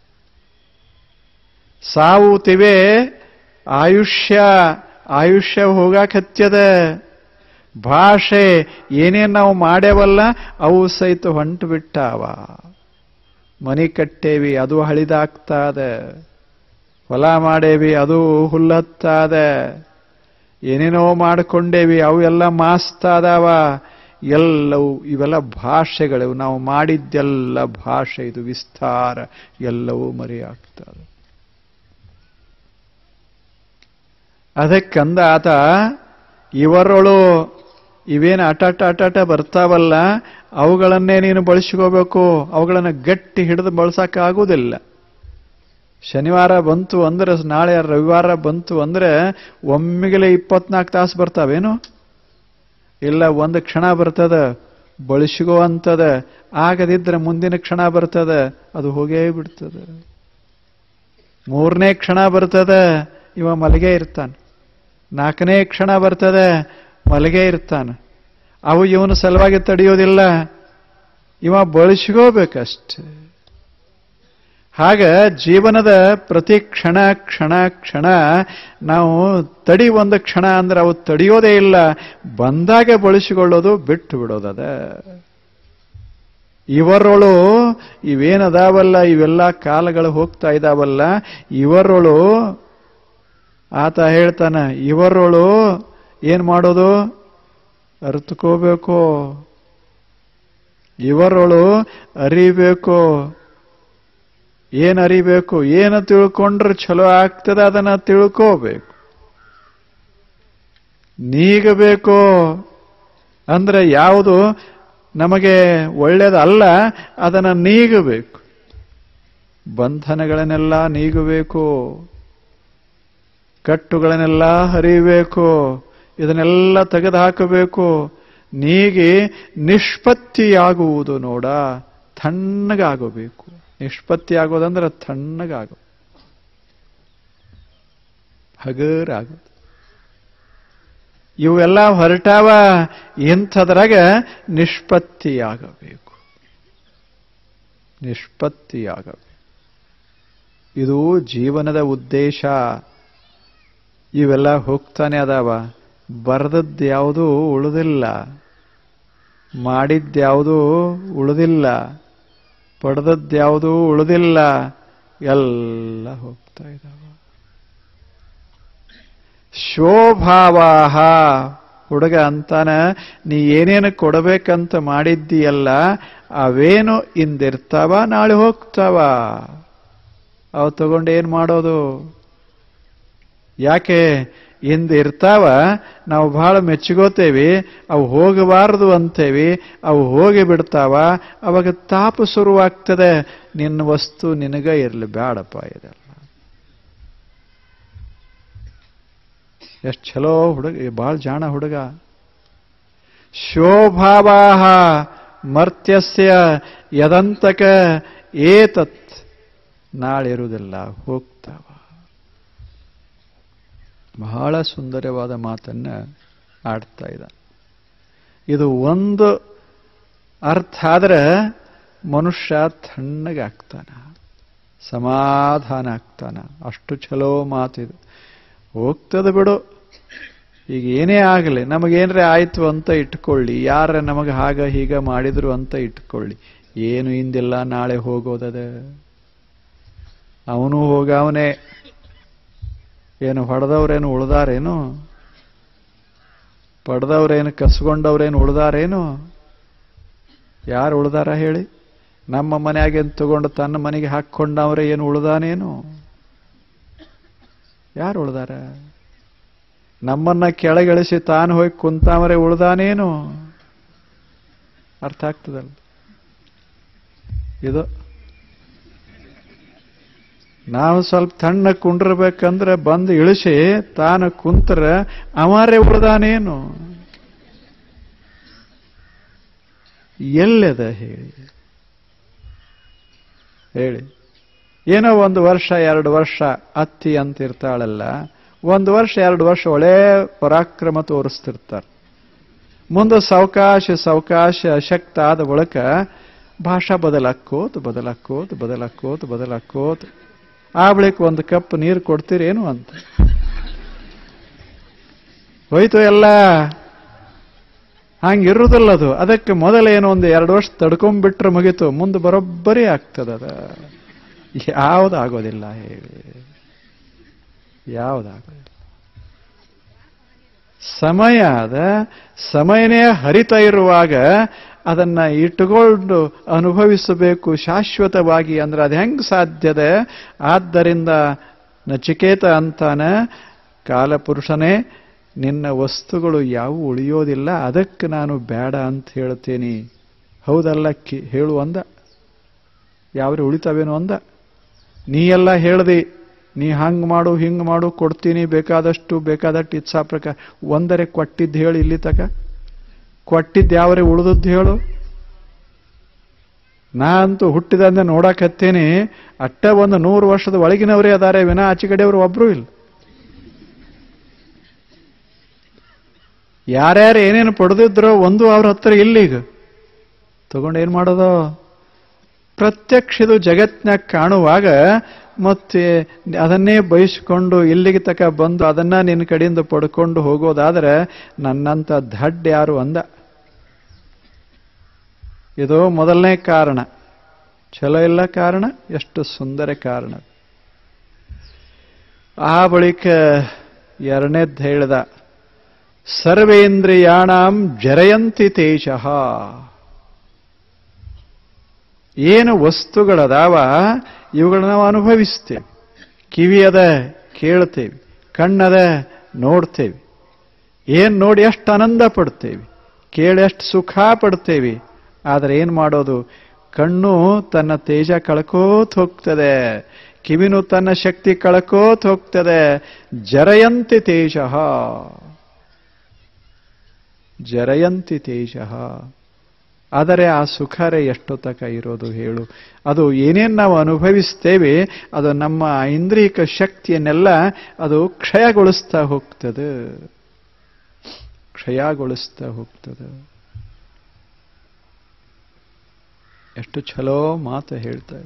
ಸಾವು ತಿವೆ ಆಯುಷ್ಯ ಆಯುಷ್ಯ ಹೋಗಾಕತ್ಯದ ಭಾಷೆ ಏನೇನ್ ನಾವು ಮಾಡ್ಯಾವಲ್ಲ ಅವು ಸಹಿತ ಹೊಂಟು ಬಿಟ್ಟಾವ ಮನಿ ಕಟ್ಟೇವಿ ಅದು ಹಳಿದಾಗ್ತಾದ ಹೊಲ ಮಾಡೇವಿ ಅದು ಹುಲ್ಲತ್ತಾದ ಏನೇನೋ ಮಾಡಿಕೊಂಡೇವಿ ಅವು ಎಲ್ಲ ಮಾಸ್ತಾದವ ಎಲ್ಲವೂ ಇವೆಲ್ಲ ಭಾಷೆಗಳು ನಾವು ಮಾಡಿದ್ದೆಲ್ಲ ಭಾಷೆ ಇದು ವಿಸ್ತಾರ ಎಲ್ಲವೂ ಮರೆಯಾಗ್ತದೆ ಅದಕ್ಕಂದ ಆತ ಇವರೊಳು ಇವೇನು ಅಟಟ ಅಟಟ ಬರ್ತಾವಲ್ಲ ಅವುಗಳನ್ನೇ ನೀನು ಬಳಸ್ಕೋಬೇಕು ಅವುಗಳನ್ನು ಗಟ್ಟಿ ಹಿಡಿದು ಬಳಸಕ್ಕಾಗುವುದಿಲ್ಲ ಶನಿವಾರ ಬಂತು ಅಂದ್ರೆ ನಾಳೆ ರವಿವಾರ ಬಂತು ಅಂದ್ರೆ ಒಮ್ಮೆಗಲೇ ಇಪ್ಪತ್ನಾಲ್ಕು ತಾಸು ಬರ್ತಾವೇನು ಇಲ್ಲ ಒಂದು ಕ್ಷಣ ಬರ್ತದ ಬಳಸಿಗೋ ಅಂತದ ಆಗದಿದ್ರೆ ಮುಂದಿನ ಕ್ಷಣ ಬರ್ತದ ಅದು ಹೋಗೇ ಬಿಡ್ತದ ಮೂರನೇ ಕ್ಷಣ ಬರ್ತದ ಇವ ಮಲಗೇ ಇರ್ತಾನೆ ನಾಲ್ಕನೇ ಕ್ಷಣ ಬರ್ತದೆ ಮಲಗೇ ಇರ್ತಾನೆ ಅವು ಇವನು ಸಲುವಾಗಿ ತಡೆಯೋದಿಲ್ಲ ಇವ ಬಳಸ್ಕೋಬೇಕಷ್ಟೆ ಹಾಗ ಜೀವನದ ಪ್ರತಿ ಕ್ಷಣ ಕ್ಷಣ ಕ್ಷಣ ನಾವು ತಡಿ ಒಂದು ಕ್ಷಣ ಅಂದ್ರೆ ಅವು ತಡೆಯೋದೇ ಇಲ್ಲ ಬಂದಾಗ ಬಳಸಿಕೊಳ್ಳೋದು ಬಿಟ್ಟು ಬಿಡೋದದ ಇವರೊಳು ಇವೇನದಾವಲ್ಲ ಇವೆಲ್ಲ ಕಾಲಗಳು ಹೋಗ್ತಾ ಇದಾವಲ್ಲ ಇವರೊಳು ಆತ ಹೇಳ್ತಾನ ಇವರೊಳು ಏನ್ ಮಾಡೋದು ಅರ್ಥಕೋಬೇಕು ಇವರೊಳು ಅರಿಬೇಕು ಏನ್ ಅರಿಬೇಕು ಏನು ತಿಳ್ಕೊಂಡ್ರೆ ಚಲೋ ಆಗ್ತದೆ ಅದನ್ನ ತಿಳ್ಕೋಬೇಕು ನೀಗಬೇಕು ಅಂದ್ರೆ ಯಾವುದು ನಮಗೆ ಒಳ್ಳೇದಲ್ಲ ಅದನ್ನ ನೀಗಬೇಕು ಬಂಧನಗಳನ್ನೆಲ್ಲ ನೀಗಬೇಕು ಕಟ್ಟುಗಳನ್ನೆಲ್ಲ ಹರಿಬೇಕು ಇದನ್ನೆಲ್ಲ ತೆಗೆದು ಹಾಕಬೇಕು ನೀಗಿ ನಿಷ್ಪತ್ತಿಯಾಗುವುದು ನೋಡ ತಣ್ಣಗಾಗಬೇಕು ನಿಷ್ಪತ್ತಿ ಆಗೋದಂದ್ರೆ ತಣ್ಣಗಾಗು ಹಗರಾಗೋದು ಇವೆಲ್ಲ ಹೊರಟಾವ ಇಂಥದ್ರಾಗ ನಿಷ್ಪತ್ತಿಯಾಗಬೇಕು ನಿಷ್ಪತ್ತಿಯಾಗಬೇಕು ಇದು ಜೀವನದ ಉದ್ದೇಶ ಇವೆಲ್ಲ ಹೋಗ್ತಾನೆ ಅದಾವ ಬರೆದದ್ದು ಯಾವುದೂ ಉಳಿದಿಲ್ಲ ಮಾಡಿದ್ಯಾವುದೂ ಉಳಿದಿಲ್ಲ ಪಡೆದದ್ಯಾವುದೂ ಉಳಿದಿಲ್ಲ ಎಲ್ಲ ಹೋಗ್ತಾ ಇದ್ದಾವ ಶೋಭಾವಾಹ ಹುಡುಗ ಅಂತಾನ ನೀ ಏನೇನು ಕೊಡಬೇಕಂತ ಮಾಡಿದ್ದೀಯಲ್ಲ ಅವೇನು ಇಂದಿರ್ತಾವ ನಾಳೆ ಹೋಗ್ತಾವ ಅವು ತಗೊಂಡು ಏನ್ ಮಾಡೋದು ಯಾಕೆ ಇಂದ ಇರ್ತಾವ ನಾವು ಬಹಳ ಮೆಚ್ಚಿಗೋತೇವಿ ಅವು ಹೋಗಬಾರದು ಅಂತೇವಿ ಅವು ಹೋಗಿ ಬಿಡ್ತಾವ ಅವಾಗ ತಾಪ ಶುರುವಾಗ್ತದೆ ನಿನ್ನ ವಸ್ತು ನಿನಗ ಇರಲಿ ಬೇಡಪ್ಪ ಇದೆಲ್ಲ ಎಷ್ಟು ಚಲೋ ಹುಡುಗ ಬಹಳ ಜಾಣ ಹುಡುಗ ಶೋಭಾವಾಹ ಮರ್ತ್ಯಸ್ಯ ಯದಂತಕ ಏತತ್ ನಾಳಿರುವುದಿಲ್ಲ ಹೋಗ್ತಾವ ಬಹಳ ಸುಂದರವಾದ ಮಾತನ್ನ ಆಡ್ತಾ ಇದ್ದ ಇದು ಒಂದು ಅರ್ಥ ಆದ್ರೆ ಮನುಷ್ಯ ತಣ್ಣಗಾಗ್ತಾನ ಸಮಾಧಾನ ಆಗ್ತಾನ ಅಷ್ಟು ಚಲೋ ಮಾತಿದು ಹೋಗ್ತದೆ ಬಿಡು ಈಗ ಏನೇ ಆಗಲಿ ನಮಗೇನ್ರೆ ಆಯ್ತು ಅಂತ ಇಟ್ಕೊಳ್ಳಿ ಯಾರ ನಮಗೆ ಹಾಗ ಹೀಗ ಮಾಡಿದ್ರು ಅಂತ ಇಟ್ಕೊಳ್ಳಿ ಏನು ಇಂದಿಲ್ಲ ನಾಳೆ ಹೋಗೋದದ ಅವನು ಹೋಗವನೇ ಏನು ಹೊಡೆದವ್ರೇನು ಉಳ್ದಾರೇನು ಪಡೆದವ್ರೇನು ಕಸ್ಕೊಂಡವ್ರೇನು ಉಳ್ದಾರೇನು ಯಾರು ಉಳ್ದಾರ ಹೇಳಿ ನಮ್ಮ ಮನೆಯಾಗೇನು ತಗೊಂಡು ತನ್ನ ಮನೆಗೆ ಹಾಕ್ಕೊಂಡವ್ರೆ ಏನು ಉಳ್ದಾನೇನು ಯಾರು ಉಳ್ದಾರ ನಮ್ಮನ್ನ ಕೆಳಗಿಳಿಸಿ ತಾನು ಹೋಗಿ ಕುಂತಾಮರೆ ಉಳ್ದಾನೇನು ಅರ್ಥ ಆಗ್ತದಲ್ಲ ಇದು ನಾವು ಸ್ವಲ್ಪ ತಣ್ಣ ಕುಂಡಿರ್ಬೇಕಂದ್ರೆ ಬಂದು ಇಳಿಸಿ ತಾನು ಕುಂತ್ರ ಅಮಾರೇ ಉಳ್ದಾನೇನು ಎಲ್ಲದ ಹೇಳಿ ಹೇಳಿ ಏನೋ ಒಂದು ವರ್ಷ ಎರಡು ವರ್ಷ ಅತ್ತಿ ಅಂತ ಇರ್ತಾಳಲ್ಲ ಒಂದು ವರ್ಷ ಎರಡು ವರ್ಷ ಒಳ್ಳೆ ಪರಾಕ್ರಮ ತೋರಿಸ್ತಿರ್ತಾರೆ ಮುಂದೆ ಸಾವಕಾಶ ಸಾವಕಾಶ ಅಶಕ್ತ ಆದ ಬಳಿಕ ಭಾಷಾ ಬದಲಾಕೋತ್ ಬದಲಾಕೋತ್ ಬದಲಾಕೋತ್ ಬದಲಾಕೋತ್ ಆ ಬಳಿಕ ಒಂದು ಕಪ್ ನೀರು ಕೊಡ್ತೀರೇನು ಅಂತ ಹೋಯ್ತು ಎಲ್ಲ ಹಂಗಿರುವುದಿಲ್ಲ ಅದು ಅದಕ್ಕೆ ಮೊದಲೇನು ಒಂದು ಎರಡು ವರ್ಷ ತಡ್ಕೊಂಡ್ಬಿಟ್ರೆ ಮುಗೀತು ಮುಂದೆ ಬರೋಬ್ಬರಿ ಆಗ್ತದ ಯಾವುದು ಆಗೋದಿಲ್ಲ ಹೇಳಿ ಯಾವುದಾಗೋದಿಲ್ಲ ಸಮಯ ಅದ ಸಮಯನೇ ಹರಿತಾ ಇರುವಾಗ ಅದನ್ನ ಇಟ್ಟುಕೊಂಡು ಅನುಭವಿಸಬೇಕು ಶಾಶ್ವತವಾಗಿ ಅಂದ್ರೆ ಅದು ಹೆಂಗ್ ಸಾಧ್ಯದ ಆದ್ದರಿಂದ ನಚಿಕೇತ ಅಂತಾನ ಕಾಲಪುರುಷನೇ ನಿನ್ನ ವಸ್ತುಗಳು ಯಾವ ಉಳಿಯೋದಿಲ್ಲ ಅದಕ್ಕೆ ನಾನು ಬೇಡ ಅಂತ ಹೇಳ್ತೇನೆ ಹೌದಲ್ಲ ಕಿ ಹೇಳು ಅಂದ ಯಾವ್ರೆ ಉಳಿತಾವೇನೋ ಅಂದ ನೀ ಎಲ್ಲ ಹೇಳ್ದಿ ನೀ ಹಂಗ್ ಮಾಡು ಹಿಂಗ್ ಮಾಡು ಕೊಡ್ತೀನಿ ಬೇಕಾದಷ್ಟು ಬೇಕಾದಷ್ಟು ಇಚ್ಛಾ ಪ್ರಕಾರ ಒಂದರೆ ಕೊಟ್ಟಿದ್ದು ಹೇಳು ಇಲ್ಲಿ ತಕ ಕೊಟ್ಟಿದ್ದು ಯಾವರೇ ಉಳಿದದ್ದು ಹೇಳು ನಾ ಅಂತೂ ಹುಟ್ಟಿದಂದೆ ನೋಡಕತ್ತೇನೆ ಅಟ್ಟ ಒಂದು ನೂರು ವರ್ಷದ ಒಳಗಿನವರೇ ಅದಾರೆ ವಿನ ಆಚೆ ಕಡೆಯವರು ಒಬ್ರು ಇಲ್ಲ ಯಾರ್ಯಾರು ಏನೇನು ಪಡೆದಿದ್ರೋ ಒಂದು ಅವ್ರ ಹತ್ರ ಇಲ್ಲೀಗ ತಗೊಂಡು ಏನ್ ಮಾಡೋದು ಪ್ರತ್ಯಕ್ಷದು ಜಗತ್ನಾಗ ಕಾಣುವಾಗ ಮತ್ತೆ ಅದನ್ನೇ ಬಯಸಿಕೊಂಡು ಇಲ್ಲಿಗೆ ತಕ ಬಂದು ಅದನ್ನ ನಿನ್ನ ಕಡೆಯಿಂದ ಪಡ್ಕೊಂಡು ಹೋಗೋದಾದ್ರೆ ನನ್ನಂತ ದಡ್ಡ ಯಾರು ಅಂದ ಇದು ಮೊದಲನೇ ಕಾರಣ ಚಲೋ ಇಲ್ಲ ಕಾರಣ ಎಷ್ಟು ಸುಂದರ ಕಾರಣ ಆ ಬಳಿಕ ಎರಡನೇದ್ದು ಹೇಳ್ದ ಸರ್ವೇಂದ್ರಿಯಾಣಂ ಜರಯಂತಿ ತೇಜಃ ಏನು ವಸ್ತುಗಳದಾವ ಇವುಗಳನ್ನ ನಾವು ಅನುಭವಿಸ್ತೇವೆ ಕಿವಿಯದ ಕೇಳ್ತೇವೆ ಕಣ್ಣದ ನೋಡ್ತೇವೆ ಏನ್ ನೋಡಿ ಎಷ್ಟು ಆನಂದ ಪಡ್ತೇವೆ ಕೇಳಿ ಎಷ್ಟು ಸುಖ ಪಡ್ತೇವೆ ಆದರೆ ಏನ್ ಮಾಡೋದು ಕಣ್ಣು ತನ್ನ ತೇಜ ಕಳ್ಕೋತ್ ಹೋಗ್ತದೆ ಕಿವಿನು ತನ್ನ ಶಕ್ತಿ ಕಳ್ಕೋತ್ ಹೋಗ್ತದೆ ಜರಯಂತಿ ತೇಜ ಜರಯಂತಿ ತೇಜ ಆದರೆ ಆ ಸುಖರೇ ಎಷ್ಟು ತಕ ಇರೋದು ಹೇಳು ಅದು ಏನೇನು ನಾವು ಅನುಭವಿಸ್ತೇವೆ ಅದು ನಮ್ಮ ಐಂದ್ರಿಕ ಶಕ್ತಿಯನ್ನೆಲ್ಲ ಅದು ಕ್ಷಯಗೊಳಿಸ್ತಾ ಹೋಗ್ತದೆ ಕ್ಷಯಗೊಳಿಸ್ತಾ ಹೋಗ್ತದೆ ಎಷ್ಟು ಛಲೋ ಮಾತು ಹೇಳ್ತಾರೆ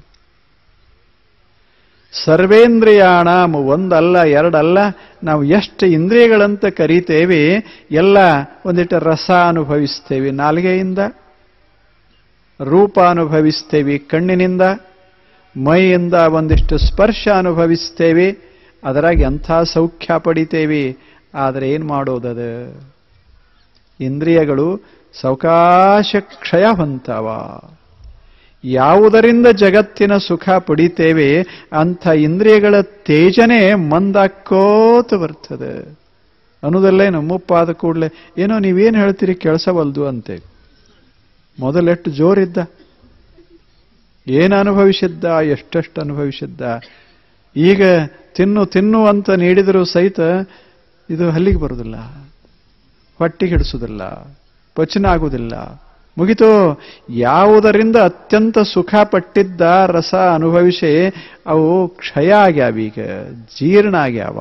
ಸರ್ವೇಂದ್ರಿಯಾಣ ಒಂದಲ್ಲ ಎರಡಲ್ಲ ನಾವು ಎಷ್ಟು ಇಂದ್ರಿಯಗಳಂತ ಕರೀತೇವೆ ಎಲ್ಲ ಒಂದಿಟ್ಟು ರಸ ಅನುಭವಿಸ್ತೇವೆ ನಾಲಿಗೆಯಿಂದ ರೂಪ ಅನುಭವಿಸ್ತೇವೆ ಕಣ್ಣಿನಿಂದ ಮೈಯಿಂದ ಒಂದಿಷ್ಟು ಸ್ಪರ್ಶ ಅನುಭವಿಸ್ತೇವೆ ಅದರಾಗ ಎಂಥ ಸೌಖ್ಯ ಪಡಿತೇವೆ ಆದರೆ ಏನು ಮಾಡೋದದ ಇಂದ್ರಿಯಗಳು ಸೌಕಾಶ ಕ್ಷಯ ಹೊಂತವ ಯಾವುದರಿಂದ ಜಗತ್ತಿನ ಸುಖ ಪಡಿತೇವೆ ಅಂಥ ಇಂದ್ರಿಯಗಳ ತೇಜನೆ ಮಂದಾಕೋತ ಬರ್ತದೆ ಅನ್ನೋದಲ್ಲೇನು ಮುಪ್ಪಾದ ಕೂಡಲೇ ಏನೋ ನೀವೇನು ಹೇಳ್ತೀರಿ ಕೆಲಸವಲ್ದು ಅಂತೆ ಮೊದಲೆಷ್ಟು ಜೋರಿದ್ದ ಏನು ಅನುಭವಿಸಿದ್ದ ಎಷ್ಟೆಷ್ಟು ಅನುಭವಿಸಿದ್ದ ಈಗ ತಿನ್ನು ತಿನ್ನು ಅಂತ ನೀಡಿದರೂ ಸಹಿತ ಇದು ಹಲ್ಲಿಗೆ ಬರುವುದಿಲ್ಲ ಹೊಟ್ಟಿಗೆ ಹಿಡಿಸೋದಿಲ್ಲ ಪಚನ ಆಗುವುದಿಲ್ಲ ಮುಗಿತು ಯಾವುದರಿಂದ ಅತ್ಯಂತ ಸುಖ ಪಟ್ಟಿದ್ದ ರಸ ಅನುಭವಿಸಿ ಅವು ಕ್ಷಯ ಆಗ್ಯಾವೀಗ ಜೀರ್ಣ ಆಗ್ಯಾವ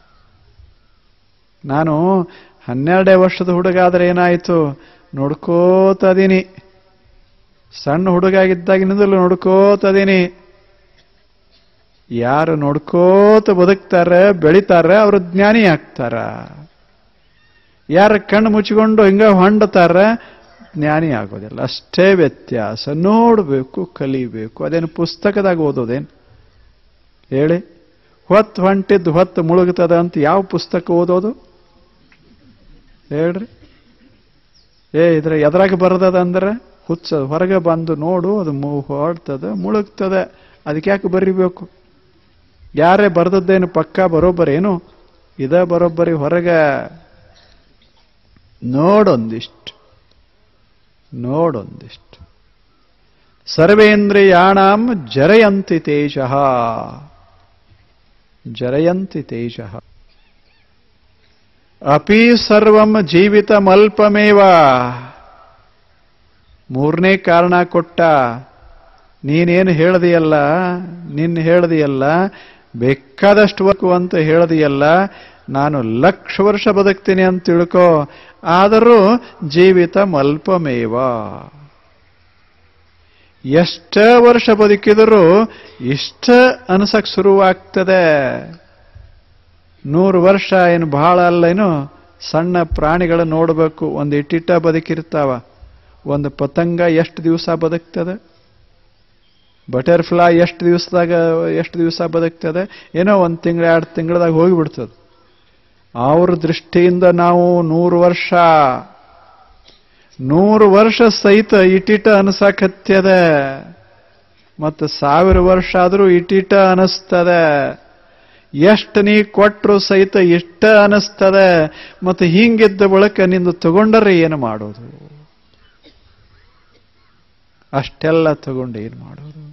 ನಾನು ಹನ್ನೆರಡೇ ವರ್ಷದ ಹುಡುಗಾದ್ರೆ ಏನಾಯಿತು ನೋಡ್ಕೋತದೀನಿ ಸಣ್ಣ ಹುಡುಗಾಗಿದ್ದಾಗಿನಿಂದಲೂ ನೋಡ್ಕೋತದೀನಿ ಯಾರು ನೋಡ್ಕೋತ ಬದುಕ್ತಾರ ಬೆಳಿತಾರ ಅವರು ಜ್ಞಾನಿ ಆಗ್ತಾರ ಯಾರ ಕಣ್ಣು ಮುಚ್ಚಿಕೊಂಡು ಹಿಂಗ ಹೊಂಡತಾರ ಜ್ಞಾನಿ ಆಗೋದಿಲ್ಲ ಅಷ್ಟೇ ವ್ಯತ್ಯಾಸ ನೋಡಬೇಕು ಕಲಿಬೇಕು ಅದೇನು ಪುಸ್ತಕದಾಗ ಓದೋದೇನು ಹೇಳಿ ಹೊತ್ತು ಹೊಂಟಿದ್ದು ಹೊತ್ತು ಮುಳುಗ್ತದ ಅಂತ ಯಾವ ಪುಸ್ತಕ ಓದೋದು ಹೇಳ್ರಿ ಏ ಇದ್ರ ಎದ್ರಾಗ ಬರದದ ಅಂದ್ರೆ ಹುಚ್ಚ ಹೊರಗೆ ಬಂದು ನೋಡು ಅದು ಮೂ ಹೊಡ್ತದ ಮುಳುಗ್ತದ ಅದಕ್ಕೆ ಯಾಕೆ ಬರಿಬೇಕು ಯಾರೇ ಬರ್ದದ್ದೇನು ಪಕ್ಕ ಬರೋಬ್ಬರೇನು ಇದ ಬರೋಬ್ಬರಿ ಹೊರಗೆ ನೋಡೊಂದಿಷ್ಟು ನೋಡೊಂದಿಷ್ಟು ಸರ್ವೇಂದ್ರಿಯಾಣಂ ಜರಯಂತಿ ತೇಜ ಜರಯಂತಿ ತೇಜ ಅಪಿ ಸರ್ವಂ ಜೀವಿತಮಲ್ಪಮೇವ ಮೂರನೇ ಕಾರಣ ಕೊಟ್ಟ ನೀನೇನು ಹೇಳ್ದಿಯಲ್ಲ ನಿನ್ನ ಹೇಳ್ದಿಯಲ್ಲ ಬೇಕಾದಷ್ಟು ಬದುಕು ಅಂತ ಹೇಳ್ದಿಯಲ್ಲ ನಾನು ಲಕ್ಷ ವರ್ಷ ಬದುಕ್ತೀನಿ ಅಂತ ತಿಳ್ಕೋ ಆದರೂ ಜೀವಿತ ಮಲ್ಪಮೇವ ಎಷ್ಟ ವರ್ಷ ಬದುಕಿದರೂ ಇಷ್ಟ ಅನ್ಸಕ್ ಶುರುವಾಗ್ತದೆ ನೂರು ವರ್ಷ ಏನು ಬಹಳ ಅಲ್ಲ ಏನು ಸಣ್ಣ ಪ್ರಾಣಿಗಳ ನೋಡಬೇಕು ಒಂದು ಇಟ್ಟಿಟ್ಟ ಬದುಕಿರ್ತಾವ ಒಂದು ಪತಂಗ ಎಷ್ಟು ದಿವಸ ಬದುಕ್ತದೆ ಬಟರ್ಫ್ಲೈ ಎಷ್ಟು ದಿವಸದಾಗ ಎಷ್ಟು ದಿವಸ ಬದುಕ್ತದೆ ಏನೋ ಒಂದು ತಿಂಗಳ ಎರಡು ತಿಂಗಳದಾಗ ಹೋಗಿಬಿಡ್ತದೆ ಅವ್ರ ದೃಷ್ಟಿಯಿಂದ ನಾವು ನೂರು ವರ್ಷ ನೂರು ವರ್ಷ ಸಹಿತ ಇಟಿಟ ಅನ್ಸಕತ್ಯದ ಮತ್ತು ಸಾವಿರ ವರ್ಷ ಆದರೂ ಇಟಿಟ ಅನಿಸ್ತದೆ ಎಷ್ಟು ನೀ ಕೊಟ್ಟರು ಸಹಿತ ಇಷ್ಟ ಅನಿಸ್ತದೆ ಮತ್ತು ಹಿಂಗಿದ್ದ ಬಳಿಕ ನಿಂದು ತಗೊಂಡರೆ ಏನು ಮಾಡೋದು ಅಷ್ಟೆಲ್ಲ ತಗೊಂಡು ಏನು ಮಾಡೋದು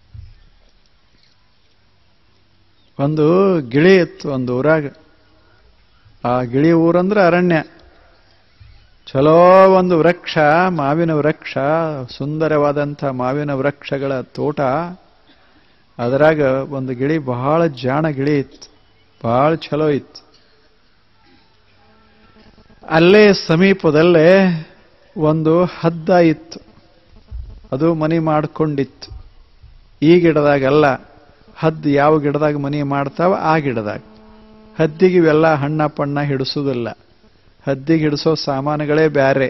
ಒಂದು ಗಿಳಿ ಇತ್ತು ಒಂದು ಊರಾಗ ಆ ಗಿಳಿ ಊರಂದ್ರೆ ಅರಣ್ಯ ಚಲೋ ಒಂದು ವೃಕ್ಷ ಮಾವಿನ ವೃಕ್ಷ ಸುಂದರವಾದಂಥ ಮಾವಿನ ವೃಕ್ಷಗಳ ತೋಟ ಅದರಾಗ ಒಂದು ಗಿಳಿ ಬಹಳ ಜಾಣ ಗಿಳಿ ಇತ್ತು ಬಹಳ ಚಲೋ ಇತ್ತು ಅಲ್ಲೇ ಸಮೀಪದಲ್ಲೇ ಒಂದು ಹದ್ದ ಇತ್ತು ಅದು ಮನಿ ಮಾಡ್ಕೊಂಡಿತ್ತು ಈ ಗಿಡದಾಗಲ್ಲ ಹದ್ದು ಯಾವ ಗಿಡದಾಗ ಮನಿ ಮಾಡ್ತಾವ ಆ ಗಿಡದಾಗ ಹದ್ದಿಗೆ ಇವೆಲ್ಲ ಹಣ್ಣ ಪಣ್ಣ ಹಿಡಿಸೋದಿಲ್ಲ ಹದ್ದಿಗೆ ಹಿಡಿಸೋ ಸಾಮಾನುಗಳೇ ಬ್ಯಾರೆ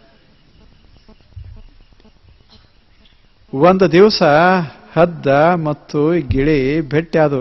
ಒಂದು ದಿವಸ ಹದ್ದ ಮತ್ತು ಗಿಳಿ ಭೇಟಿ ಆದವು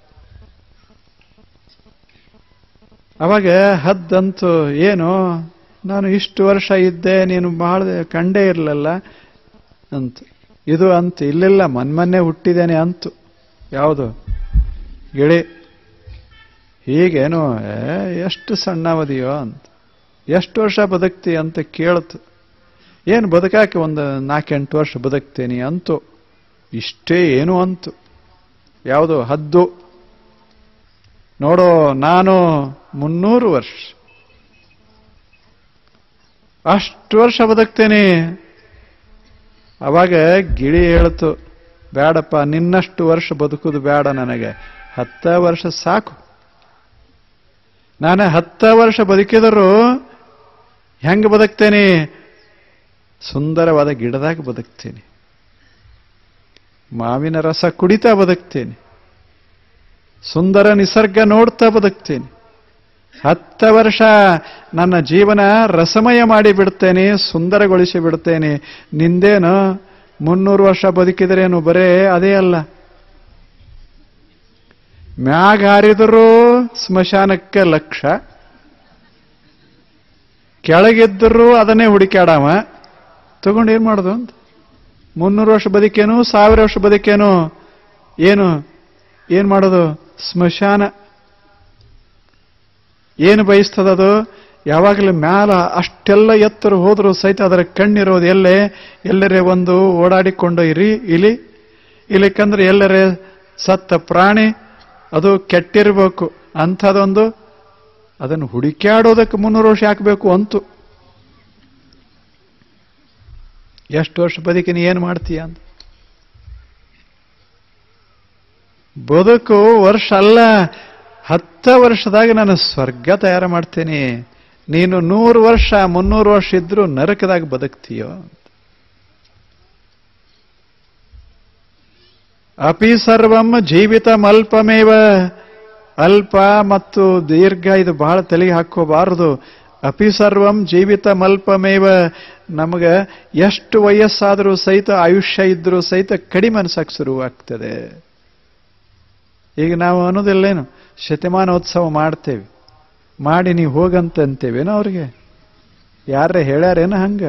ಅವಾಗ ಹದ್ದಂತು ಏನು ನಾನು ಇಷ್ಟು ವರ್ಷ ಇದ್ದೆ ನೀನು ಬಹಳ ಕಂಡೇ ಇರಲಿಲ್ಲ ಅಂತ ಇದು ಅಂತ ಇಲ್ಲಿಲ್ಲ ಮನ್ಮನ್ನೆ ಹುಟ್ಟಿದ್ದೇನೆ ಅಂತು ಯಾವುದು ಗಿಳಿ ಹೀಗೇನು ಏ ಎಷ್ಟು ಸಣ್ಣವದಿಯೋ ಅಂತ ಎಷ್ಟು ವರ್ಷ ಬದುಕ್ತಿ ಅಂತ ಕೇಳ್ತು ಏನು ಬದುಕಾಕೆ ಒಂದು ನಾಲ್ಕೆಂಟು ವರ್ಷ ಬದುಕ್ತೇನೆ ಅಂತು ಇಷ್ಟೇ ಏನು ಅಂತು ಯಾವುದು ಹದ್ದು ನೋಡೋ ನಾನು ಮುನ್ನೂರು ವರ್ಷ ಅಷ್ಟು ವರ್ಷ ಬದುಕ್ತೇನೆ ಅವಾಗ ಗಿಳಿ ಹೇಳ್ತು ಬೇಡಪ್ಪ ನಿನ್ನಷ್ಟು ವರ್ಷ ಬದುಕುದು ಬೇಡ ನನಗೆ ಹತ್ತ ವರ್ಷ ಸಾಕು ನಾನು ಹತ್ತ ವರ್ಷ ಬದುಕಿದರೂ ಹೆಂಗೆ ಬದುಕ್ತೇನೆ ಸುಂದರವಾದ ಗಿಡದಾಗ ಬದುಕ್ತೇನೆ ಮಾವಿನ ರಸ ಕುಡಿತಾ ಬದುಕ್ತೇನೆ ಸುಂದರ ನಿಸರ್ಗ ನೋಡ್ತಾ ಬದುಕ್ತೇನೆ ಹತ್ತ ವರ್ಷ ನನ್ನ ಜೀವನ ರಸಮಯ ಮಾಡಿ ಬಿಡ್ತೇನೆ ಸುಂದರಗೊಳಿಸಿ ಬಿಡ್ತೇನೆ ನಿಂದೇನು ಮುನ್ನೂರು ವರ್ಷ ಬದುಕಿದ್ರೇನು ಬರೇ ಅದೇ ಅಲ್ಲ ಮ್ಯಾಗ ಹಾರಿದರೂ ಸ್ಮಶಾನಕ್ಕೆ ಲಕ್ಷ ಕೆಳಗಿದ್ದರೂ ಅದನ್ನೇ ಹುಡುಕ್ಯಾಡವ ತಗೊಂಡು ಏನ್ ಮಾಡೋದು ಅಂತ ಮುನ್ನೂರು ವರ್ಷ ಬದುಕೇನು ಸಾವಿರ ವರ್ಷ ಬದುಕೇನು ಏನು ಏನ್ ಮಾಡೋದು ಸ್ಮಶಾನ ಏನು ಬಯಸ್ತದದು ಯಾವಾಗಲೂ ಮ್ಯಾಲ ಅಷ್ಟೆಲ್ಲ ಎತ್ತರ ಹೋದರೂ ಸಹಿತ ಅದರ ಕಣ್ಣಿರೋದು ಎಲ್ಲೇ ಎಲ್ಲರೇ ಒಂದು ಓಡಾಡಿಕೊಂಡು ಇರಿ ಇಲಿ ಇಲಿಕ್ಕಂದ್ರೆ ಎಲ್ಲರೇ ಸತ್ತ ಪ್ರಾಣಿ ಅದು ಕೆಟ್ಟಿರ್ಬೇಕು ಅಂಥದೊಂದು ಅದನ್ನು ಹುಡುಕ್ಯಾಡೋದಕ್ಕೆ ಮುನ್ನೂರು ವರ್ಷ ಹಾಕಬೇಕು ಅಂತು ಎಷ್ಟು ವರ್ಷ ಬದುಕಿನ ಏನು ಮಾಡ್ತೀಯ ಅಂತ ಬದುಕು ವರ್ಷ ಅಲ್ಲ ಹತ್ತ ವರ್ಷದಾಗ ನಾನು ಸ್ವರ್ಗ ತಯಾರು ಮಾಡ್ತೇನೆ ನೀನು ನೂರು ವರ್ಷ ಮುನ್ನೂರು ವರ್ಷ ಇದ್ರೂ ನರಕದಾಗ ಬದುಕ್ತೀಯೋ ಅಪಿ ಸರ್ವಂ ಜೀವಿತಮಲ್ಪಮೇವ ಅಲ್ಪ ಮತ್ತು ದೀರ್ಘ ಇದು ಬಹಳ ತಲೆಗೆ ಹಾಕೋಬಾರದು ಅಪಿ ಸರ್ವಂ ಜೀವಿತಮಲ್ಪಮೇವ ನಮಗ ಎಷ್ಟು ವಯಸ್ಸಾದರೂ ಸಹಿತ ಆಯುಷ್ಯ ಇದ್ರೂ ಸಹಿತ ಕಡಿಮೆ ಅನ್ಸಕ್ ಶುರುವಾಗ್ತದೆ ಈಗ ನಾವು ಅನ್ನೋದಿಲ್ಲೇನು ಶತಮಾನೋತ್ಸವ ಮಾಡ್ತೇವೆ ಮಾಡಿ ನೀವು ಹೋಗಂತ ಅಂತೇವೇನೋ ಅವ್ರಿಗೆ ಯಾರೇ ಹೇಳ್ಯಾರೇನ ಹಂಗ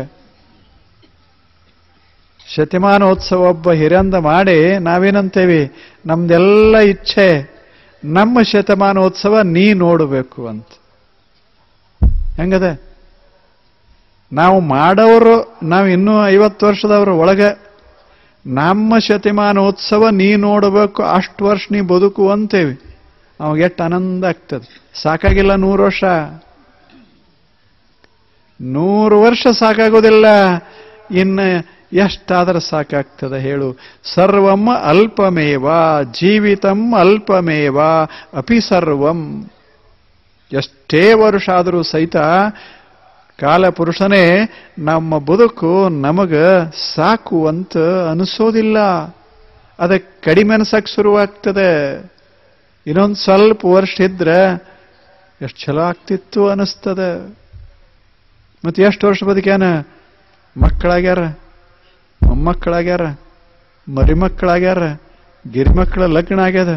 ಶತಮಾನೋತ್ಸವ ಒಬ್ಬ ಹಿರಂದ ಮಾಡಿ ನಾವೇನಂತೇವಿ ನಮ್ದೆಲ್ಲ ಇಚ್ಛೆ ನಮ್ಮ ಶತಮಾನೋತ್ಸವ ನೀ ನೋಡಬೇಕು ಅಂತ ಹೆಂಗದ ನಾವು ಮಾಡೋರು ನಾವು ಇನ್ನೂ ಐವತ್ತು ವರ್ಷದವ್ರ ಒಳಗೆ ನಮ್ಮ ಶತಮಾನೋತ್ಸವ ನೀ ನೋಡಬೇಕು ಅಷ್ಟು ವರ್ಷ ನೀ ಬದುಕು ಅಂತೇವಿ ಅವಾಗ ಎಷ್ಟು ಆನಂದ ಆಗ್ತದೆ ಸಾಕಾಗಿಲ್ಲ ನೂರು ವರ್ಷ ನೂರು ವರ್ಷ ಸಾಕಾಗೋದಿಲ್ಲ ಇನ್ನು ಎಷ್ಟಾದ್ರೆ ಸಾಕಾಗ್ತದೆ ಹೇಳು ಸರ್ವಂ ಅಲ್ಪಮೇವ ಜೀವಿತಂ ಅಲ್ಪಮೇವ ಅಪಿ ಸರ್ವಂ ಎಷ್ಟೇ ವರ್ಷ ಆದರೂ ಸಹಿತ ಕಾಲಪುರುಷನೇ ನಮ್ಮ ಬದುಕು ನಮಗ ಸಾಕು ಅಂತ ಅನಿಸೋದಿಲ್ಲ ಅದಕ್ಕೆ ಕಡಿಮೆ ಅನ್ಸಕ್ ಶುರುವಾಗ್ತದೆ ಇನ್ನೊಂದು ಸ್ವಲ್ಪ ವರ್ಷ ಇದ್ರೆ ಎಷ್ಟು ಚಲೋ ಆಗ್ತಿತ್ತು ಅನಿಸ್ತದೆ ಮತ್ತೆ ಎಷ್ಟು ವರ್ಷ ಬದುಕ್ಯಾನ ಮಕ್ಕಳಾಗ್ಯಾರ ಮೊಮ್ಮಕ್ಕಳಾಗ್ಯಾರ ಮರಿಮಕ್ಕಳಾಗ್ಯಾರ ಗಿರಿಮಕ್ಕಳ ಲಗ್ನ ಆಗ್ಯದ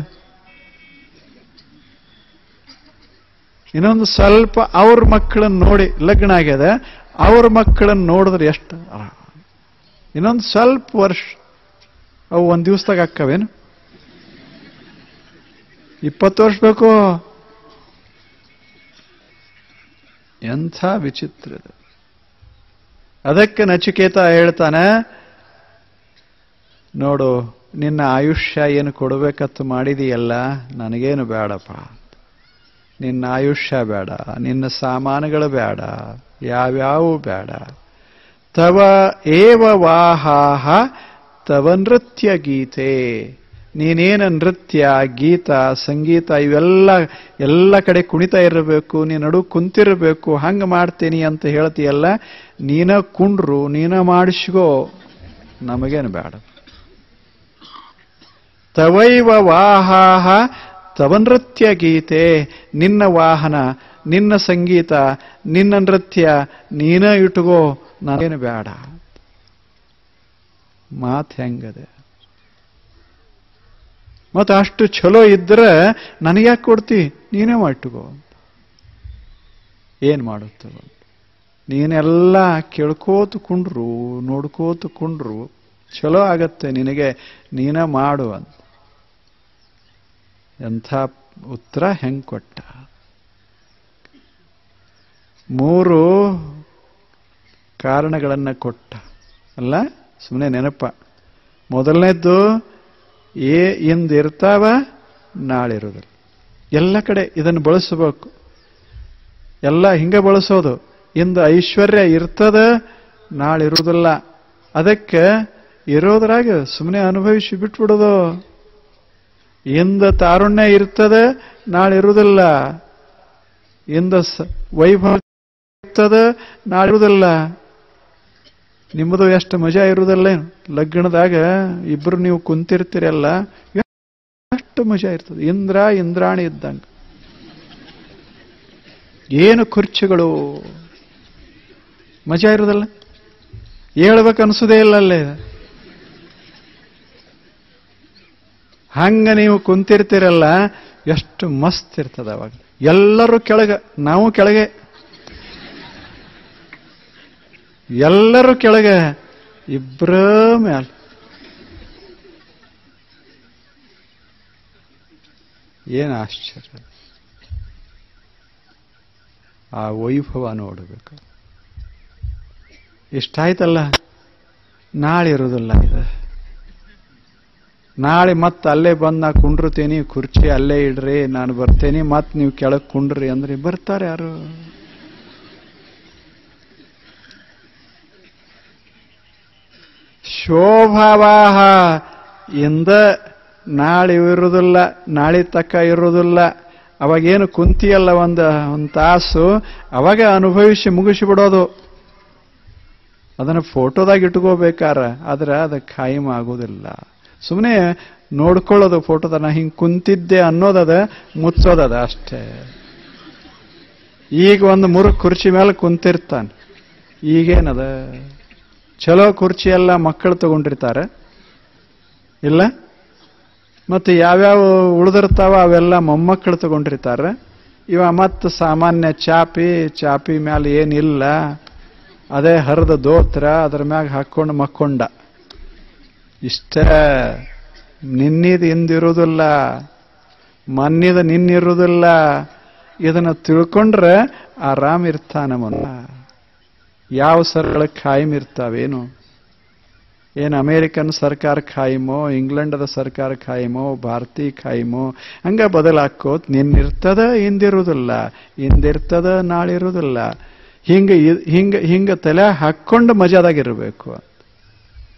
ಇನ್ನೊಂದು ಸ್ವಲ್ಪ ಅವ್ರ ಮಕ್ಕಳನ್ನ ನೋಡಿ ಲಗ್ನ ಆಗ್ಯದ ಅವ್ರ ಮಕ್ಕಳನ್ನ ನೋಡಿದ್ರೆ ಎಷ್ಟು ಇನ್ನೊಂದು ಸ್ವಲ್ಪ ವರ್ಷ ಅವು ಒಂದ್ ದಿವಸದಾಗ ಅಕ್ಕವೇನು ಇಪ್ಪತ್ತು ವರ್ಷ ಬೇಕು ಎಂಥ ವಿಚಿತ್ರ ಇದು ಅದಕ್ಕೆ ನಚಿಕೇತ ಹೇಳ್ತಾನೆ ನೋಡು ನಿನ್ನ ಆಯುಷ್ಯ ಏನು ಕೊಡಬೇಕತ್ತು ಮಾಡಿದೀಯಲ್ಲ ನನಗೇನು ಬೇಡಪ್ಪ ನಿನ್ನ ಆಯುಷ್ಯ ಬೇಡ ನಿನ್ನ ಸಾಮಾನುಗಳು ಬೇಡ ಯಾವ್ಯಾವು ಬೇಡ ತವ ಏವ ವಾಹಾಹ ತವ ನೃತ್ಯ ಗೀತೆ ನೀನೇನ ನೃತ್ಯ ಗೀತ ಸಂಗೀತ ಇವೆಲ್ಲ ಎಲ್ಲ ಕಡೆ ಕುಣಿತಾ ಇರಬೇಕು ನೀ ನಡು ಕುಂತಿರಬೇಕು ಹಂಗ ಮಾಡ್ತೀನಿ ಅಂತ ಹೇಳ್ತೀಯಲ್ಲ ನೀನ ಕುಂಡ್ರು ನೀನ ಮಾಡಿಸ್ಕೋ ನಮಗೇನು ಬೇಡ ತವೈವ ವಾಹಾಹ ತವ ನೃತ್ಯ ಗೀತೆ ನಿನ್ನ ವಾಹನ ನಿನ್ನ ಸಂಗೀತ ನಿನ್ನ ನೃತ್ಯ ನೀನ ಇಟ್ಕೋ ನನಗೇನು ಬೇಡ ಮಾತು ಹೆಂಗದೆ ಮತ್ತೆ ಅಷ್ಟು ಚಲೋ ಇದ್ರೆ ನನಗ್ಯಾಕೆ ಕೊಡ್ತಿ ನೀನೇ ಮಾಡಿಟ್ಕೋ ಏನ್ ಮಾಡುತ್ತ ನೀನೆಲ್ಲ ಕೇಳ್ಕೋತ ಕುಂಡ್ರು ನೋಡ್ಕೋತ ಕುಂಡ್ರು ಚಲೋ ಆಗತ್ತೆ ನಿನಗೆ ನೀನ ಮಾಡು ಅಂತ ಎಂಥ ಉತ್ತರ ಹೆಂಗ್ ಕೊಟ್ಟ ಮೂರು ಕಾರಣಗಳನ್ನ ಕೊಟ್ಟ ಅಲ್ಲ ಸುಮ್ಮನೆ ನೆನಪ ಮೊದಲನೇದ್ದು ಏ ಇಂದಿರ್ತಾವ ನಾಳಿರುವುದಿಲ್ಲ ಎಲ್ಲ ಕಡೆ ಇದನ್ನು ಬಳಸಬೇಕು ಎಲ್ಲ ಹಿಂಗೆ ಬಳಸೋದು ಇಂದು ಐಶ್ವರ್ಯ ಇರ್ತದ ನಾಳಿರುವುದಿಲ್ಲ ಅದಕ್ಕೆ ಇರೋದ್ರಾಗ ಸುಮ್ಮನೆ ಅನುಭವಿಸಿ ಬಿಟ್ಬಿಡೋದು ಇಂದ ತಾರುಣ್ಯ ಇರ್ತದೆ ನಾಳೆ ಇರುವುದಿಲ್ಲ ಇಂದ ವೈಭವ ಇರ್ತದೆ ನಾಳೆ ಇರುವುದಿಲ್ಲ ನಿಮ್ಮದು ಎಷ್ಟು ಮಜಾ ಇರುವುದಿಲ್ಲ ಏನು ಲಗ್ನದಾಗ ಇಬ್ರು ನೀವು ಕುಂತಿರ್ತೀರಲ್ಲ ಎಷ್ಟು ಮಜಾ ಇರ್ತದೆ ಇಂದ್ರ ಇಂದ್ರಾಣಿ ಇದ್ದಂಗ ಏನು ಖರ್ಚುಗಳು ಮಜಾ ಇರುವುದಲ್ಲ ಹೇಳ್ಬೇಕು ಅನ್ಸುದೇ ಇಲ್ಲ ಅಲ್ಲೇ ಹಂಗ ನೀವು ಕುಂತಿರ್ತೀರಲ್ಲ ಎಷ್ಟು ಮಸ್ತ್ ಇರ್ತದ ಅವಾಗ ಎಲ್ಲರೂ ಕೆಳಗ ನಾವು ಕೆಳಗೆ ಎಲ್ಲರೂ ಕೆಳಗೆ ಇಬ್ಬರ ಮ್ಯಾಲ ಏನು ಆಶ್ಚರ್ಯ ಆ ವೈಭವ ನೋಡಬೇಕು ಇಷ್ಟಾಯ್ತಲ್ಲ ನಾಳೆ ಇರೋದಿಲ್ಲ ಇದು ನಾಳೆ ಮತ್ತೆ ಅಲ್ಲೇ ಬಂದು ನಾ ಕುಂಡಿರ್ತೀನಿ ಕುರ್ಚಿ ಅಲ್ಲೇ ಇಡ್ರಿ ನಾನು ಬರ್ತೇನೆ ಮತ್ತೆ ನೀವು ಕೆಳಗೆ ಕುಂಡ್ರಿ ಅಂದ್ರೆ ಬರ್ತಾರೆ ಯಾರು ಶೋಭಾವಾಹ ಇಂದ ನಾಳೆ ಇರುವುದಿಲ್ಲ ನಾಳೆ ತಕ್ಕ ಇರುವುದಿಲ್ಲ ಅವಾಗೇನು ಕುಂತಿಯಲ್ಲ ಒಂದು ಒಂದು ತಾಸು ಅವಾಗ ಅನುಭವಿಸಿ ಮುಗಿಸಿ ಬಿಡೋದು ಅದನ್ನು ಫೋಟೋದಾಗ ಇಟ್ಕೋಬೇಕಾರ ಆದ್ರೆ ಅದು ಖಾಯಂ ಆಗೋದಿಲ್ಲ ಸುಮ್ಮನೆ ನೋಡ್ಕೊಳ್ಳೋದು ಫೋಟೋದ ನಾ ಹಿಂಗೆ ಕುಂತಿದ್ದೆ ಅನ್ನೋದದ ಮುಚ್ಚೋದದ ಅಷ್ಟೇ ಈಗ ಒಂದು ಮೂರು ಕುರ್ಚಿ ಮೇಲೆ ಕುಂತಿರ್ತಾನೆ ಈಗೇನದ ಚಲೋ ಕುರ್ಚಿ ಎಲ್ಲ ಮಕ್ಕಳು ತಗೊಂಡಿರ್ತಾರೆ ಇಲ್ಲ ಮತ್ತು ಯಾವ್ಯಾವ ಉಳಿದಿರ್ತಾವ ಅವೆಲ್ಲ ಮೊಮ್ಮಕ್ಕಳು ತಗೊಂಡಿರ್ತಾರೆ ಇವ ಮತ್ತು ಸಾಮಾನ್ಯ ಚಾಪಿ ಚಾಪಿ ಮ್ಯಾಲ ಏನಿಲ್ಲ ಅದೇ ಹರಿದ ದೋತ್ರ ಅದ್ರ ಮ್ಯಾಗ ಹಾಕೊಂಡು ಮಕ್ಕೊಂಡ ಇಷ್ಟ ನಿನ್ನಿದ ಇಂದಿರುವುದಿಲ್ಲ ಮನ್ನಿದ ನಿನ್ನಿರುವುದಿಲ್ಲ ಇದನ್ನ ತಿಳ್ಕೊಂಡ್ರೆ ಆರಾಮ್ ಇರ್ತಾನ ಮನ ಯಾವ ಸರ್ಗಳ ಖಾಯಂ ಇರ್ತಾವೇನು ಏನು ಅಮೇರಿಕನ್ ಸರ್ಕಾರ ಖಾಯಿಮೋ ಇಂಗ್ಲೆಂಡದ ಸರ್ಕಾರ ಖಾಯಿಮೋ ಭಾರತೀಯ ಖಾಯಿಮೋ ಹಂಗ ಬದಲಾಕೋತ್ ನಿನ್ನಿರ್ತದ ಇಂದಿರುವುದಿಲ್ಲ ಇಂದಿರ್ತದ ನಾಳಿರುವುದಿಲ್ಲ ಹಿಂಗ ಹಿಂಗ ಹಿಂಗ ತಲೆ ಹಾಕ್ಕೊಂಡು ಮಜಾದಾಗಿರ್ಬೇಕು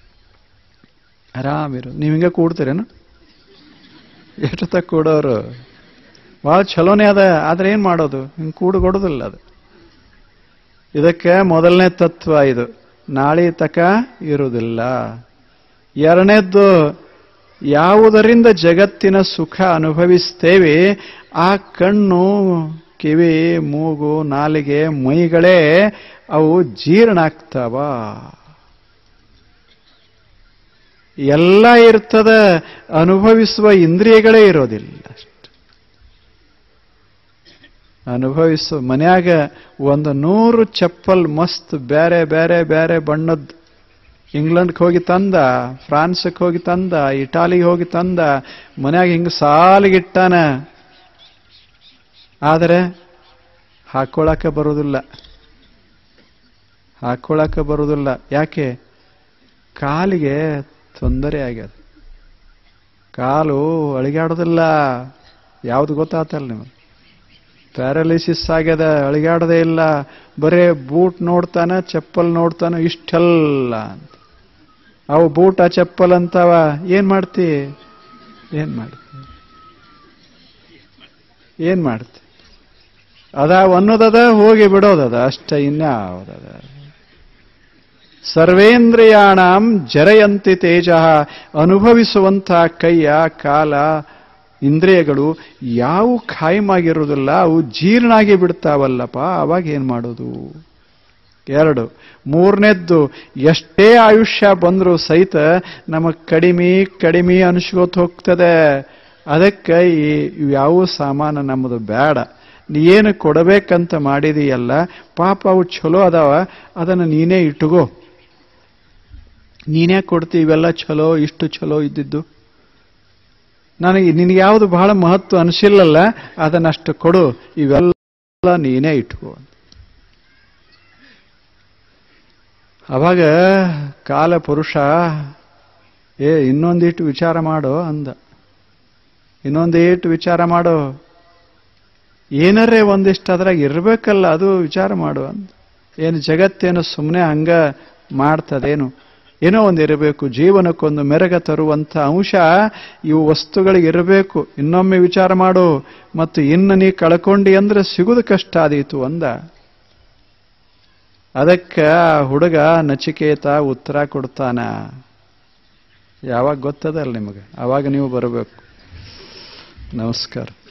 ಆರಾಮಿರು ನೀವು ಹಿಂಗೆ ಕೂಡ್ತೀರೇನು ಎಷ್ಟು ತಕ್ಕ ಕೂಡೋರು ಭಾಳ ಚಲೋನೇ ಅದ ಆದ್ರೆ ಏನು ಮಾಡೋದು ಹಿಂಗೆ ಕೂಡು ಕೊಡೋದಿಲ್ಲ ಅದು ಇದಕ್ಕೆ ಮೊದಲನೇ ತತ್ವ ಇದು ನಾಳೆ ತಕ ಇರುವುದಿಲ್ಲ ಎರಡನೇದ್ದು ಯಾವುದರಿಂದ ಜಗತ್ತಿನ ಸುಖ ಅನುಭವಿಸ್ತೇವೆ ಆ ಕಣ್ಣು ಕಿವಿ ಮೂಗು ನಾಲಿಗೆ ಮೈಗಳೇ ಅವು ಜೀರ್ಣ ಆಗ್ತಾವ ಎಲ್ಲ ಇರ್ತದ ಅನುಭವಿಸುವ ಇಂದ್ರಿಯಗಳೇ ಇರೋದಿಲ್ಲ ಅಷ್ಟು ಅನುಭವಿಸುವ ಮನ್ಯಾಗ ಒಂದು ನೂರು ಚಪ್ಪಲ್ ಮಸ್ತ್ ಬೇರೆ ಬೇರೆ ಬೇರೆ ಬಣ್ಣದ್ದು ಇಂಗ್ಲೆಂಡ್ಗೆ ಹೋಗಿ ತಂದ ಫ್ರಾನ್ಸ್ಗೆ ಹೋಗಿ ತಂದ ಇಟಾಲಿಗೆ ಹೋಗಿ ತಂದ ಮನ್ಯಾಗ ಹಿಂಗೆ ಸಾಲಿಗಿಟ್ಟಾನ ಆದರೆ ಹಾಕೊಳ್ಳಾಕ ಬರೋದಿಲ್ಲ ಹಾಕೊಳ್ಳಾಕ ಬರೋದಿಲ್ಲ ಯಾಕೆ ಕಾಲಿಗೆ ತೊಂದರೆ ಆಗ್ಯದ ಕಾಲು ಅಳಿಗಾಡೋದಿಲ್ಲ ಯಾವುದು ಗೊತ್ತಾತಲ್ಲ ನಿಮಗೆ ಪ್ಯಾರಾಲಿಸಿಸ್ ಆಗ್ಯದ ಅಳಿಗಾಡೋದೇ ಇಲ್ಲ ಬರೇ ಬೂಟ್ ನೋಡ್ತಾನ ಚಪ್ಪಲ್ ನೋಡ್ತಾನ ಇಷ್ಟಲ್ಲ ಅಂತ ಅವು ಬೂಟ ಚಪ್ಪಲ್ ಅಂತವ ಏನ್ ಮಾಡ್ತಿ ಏನ್ ಮಾಡ್ತಿ ಏನ್ ಮಾಡ್ತಿ ಅದ ಅನ್ನೋದದ ಹೋಗಿ ಬಿಡೋದದ ಅಷ್ಟ ಇನ್ಯಾವುದದ ಸರ್ವೇಂದ್ರಿಯಾಣಂ ಜರಯಂತಿ ತೇಜ ಅನುಭವಿಸುವಂಥ ಕೈಯ ಕಾಲ ಇಂದ್ರಿಯಗಳು ಯಾವ ಖಾಯಮಾಗಿರೋದಿಲ್ಲ ಅವು ಜೀರ್ಣಾಗಿ ಬಿಡ್ತಾವಲ್ಲಪ್ಪ ಅವಾಗ ಏನ್ ಮಾಡೋದು ಎರಡು ಮೂರನೇದ್ದು ಎಷ್ಟೇ ಆಯುಷ್ಯ ಬಂದರೂ ಸಹಿತ ನಮಗ್ ಕಡಿಮೆ ಕಡಿಮೆ ಅನಿಸ್ಕೋತ ಹೋಗ್ತದೆ ಅದಕ್ಕೆ ಈ ಯಾವ ಸಾಮಾನು ನಮ್ಮದು ಬೇಡ ನೀ ಏನು ಕೊಡಬೇಕಂತ ಮಾಡಿದೀಯಲ್ಲ ಪಾಪ ಅವು ಚಲೋ ಅದಾವ ಅದನ್ನು ನೀನೇ ಇಟ್ಟುಗೋ ನೀನೇ ಕೊಡ್ತಿ ಇವೆಲ್ಲ ಚಲೋ ಇಷ್ಟು ಚಲೋ ಇದ್ದಿದ್ದು ನನಗೆ ನಿನಗೆ ಯಾವುದು ಬಹಳ ಮಹತ್ವ ಅನಿಸಿಲ್ಲಲ್ಲ ಅದನ್ನಷ್ಟು ಕೊಡು ಇವೆಲ್ಲ ನೀನೇ ಇಟ್ಕೋ ಅವಾಗ ಕಾಲ ಪುರುಷ ಏ ಇನ್ನೊಂದಿಟ್ಟು ವಿಚಾರ ಮಾಡೋ ಅಂದ ಇನ್ನೊಂದಿಟ್ಟು ವಿಚಾರ ಮಾಡೋ ಏನರೇ ಒಂದಿಷ್ಟು ಅದ್ರಾಗ ಇರ್ಬೇಕಲ್ಲ ಅದು ವಿಚಾರ ಮಾಡು ಅಂದ ಏನು ಜಗತ್ತೇನು ಸುಮ್ಮನೆ ಹಂಗ ಮಾಡ್ತದೇನು ಏನೋ ಒಂದು ಇರಬೇಕು ಜೀವನಕ್ಕೊಂದು ಮೆರಗ ತರುವಂಥ ಅಂಶ ಇವು ವಸ್ತುಗಳಿಗೆ ಇರಬೇಕು ಇನ್ನೊಮ್ಮೆ ವಿಚಾರ ಮಾಡು ಮತ್ತು ಇನ್ನು ನೀ ಕಳ್ಕೊಂಡಿ ಅಂದ್ರೆ ಸಿಗುದು ಕಷ್ಟ ಆದೀತು ಅಂದ ಅದಕ್ಕೆ ಆ ಹುಡುಗ ನಚಿಕೇತ ಉತ್ತರ ಕೊಡ್ತಾನ ಯಾವಾಗ ಗೊತ್ತದಲ್ಲ ನಿಮಗೆ ಅವಾಗ ನೀವು ಬರಬೇಕು ನಮಸ್ಕಾರ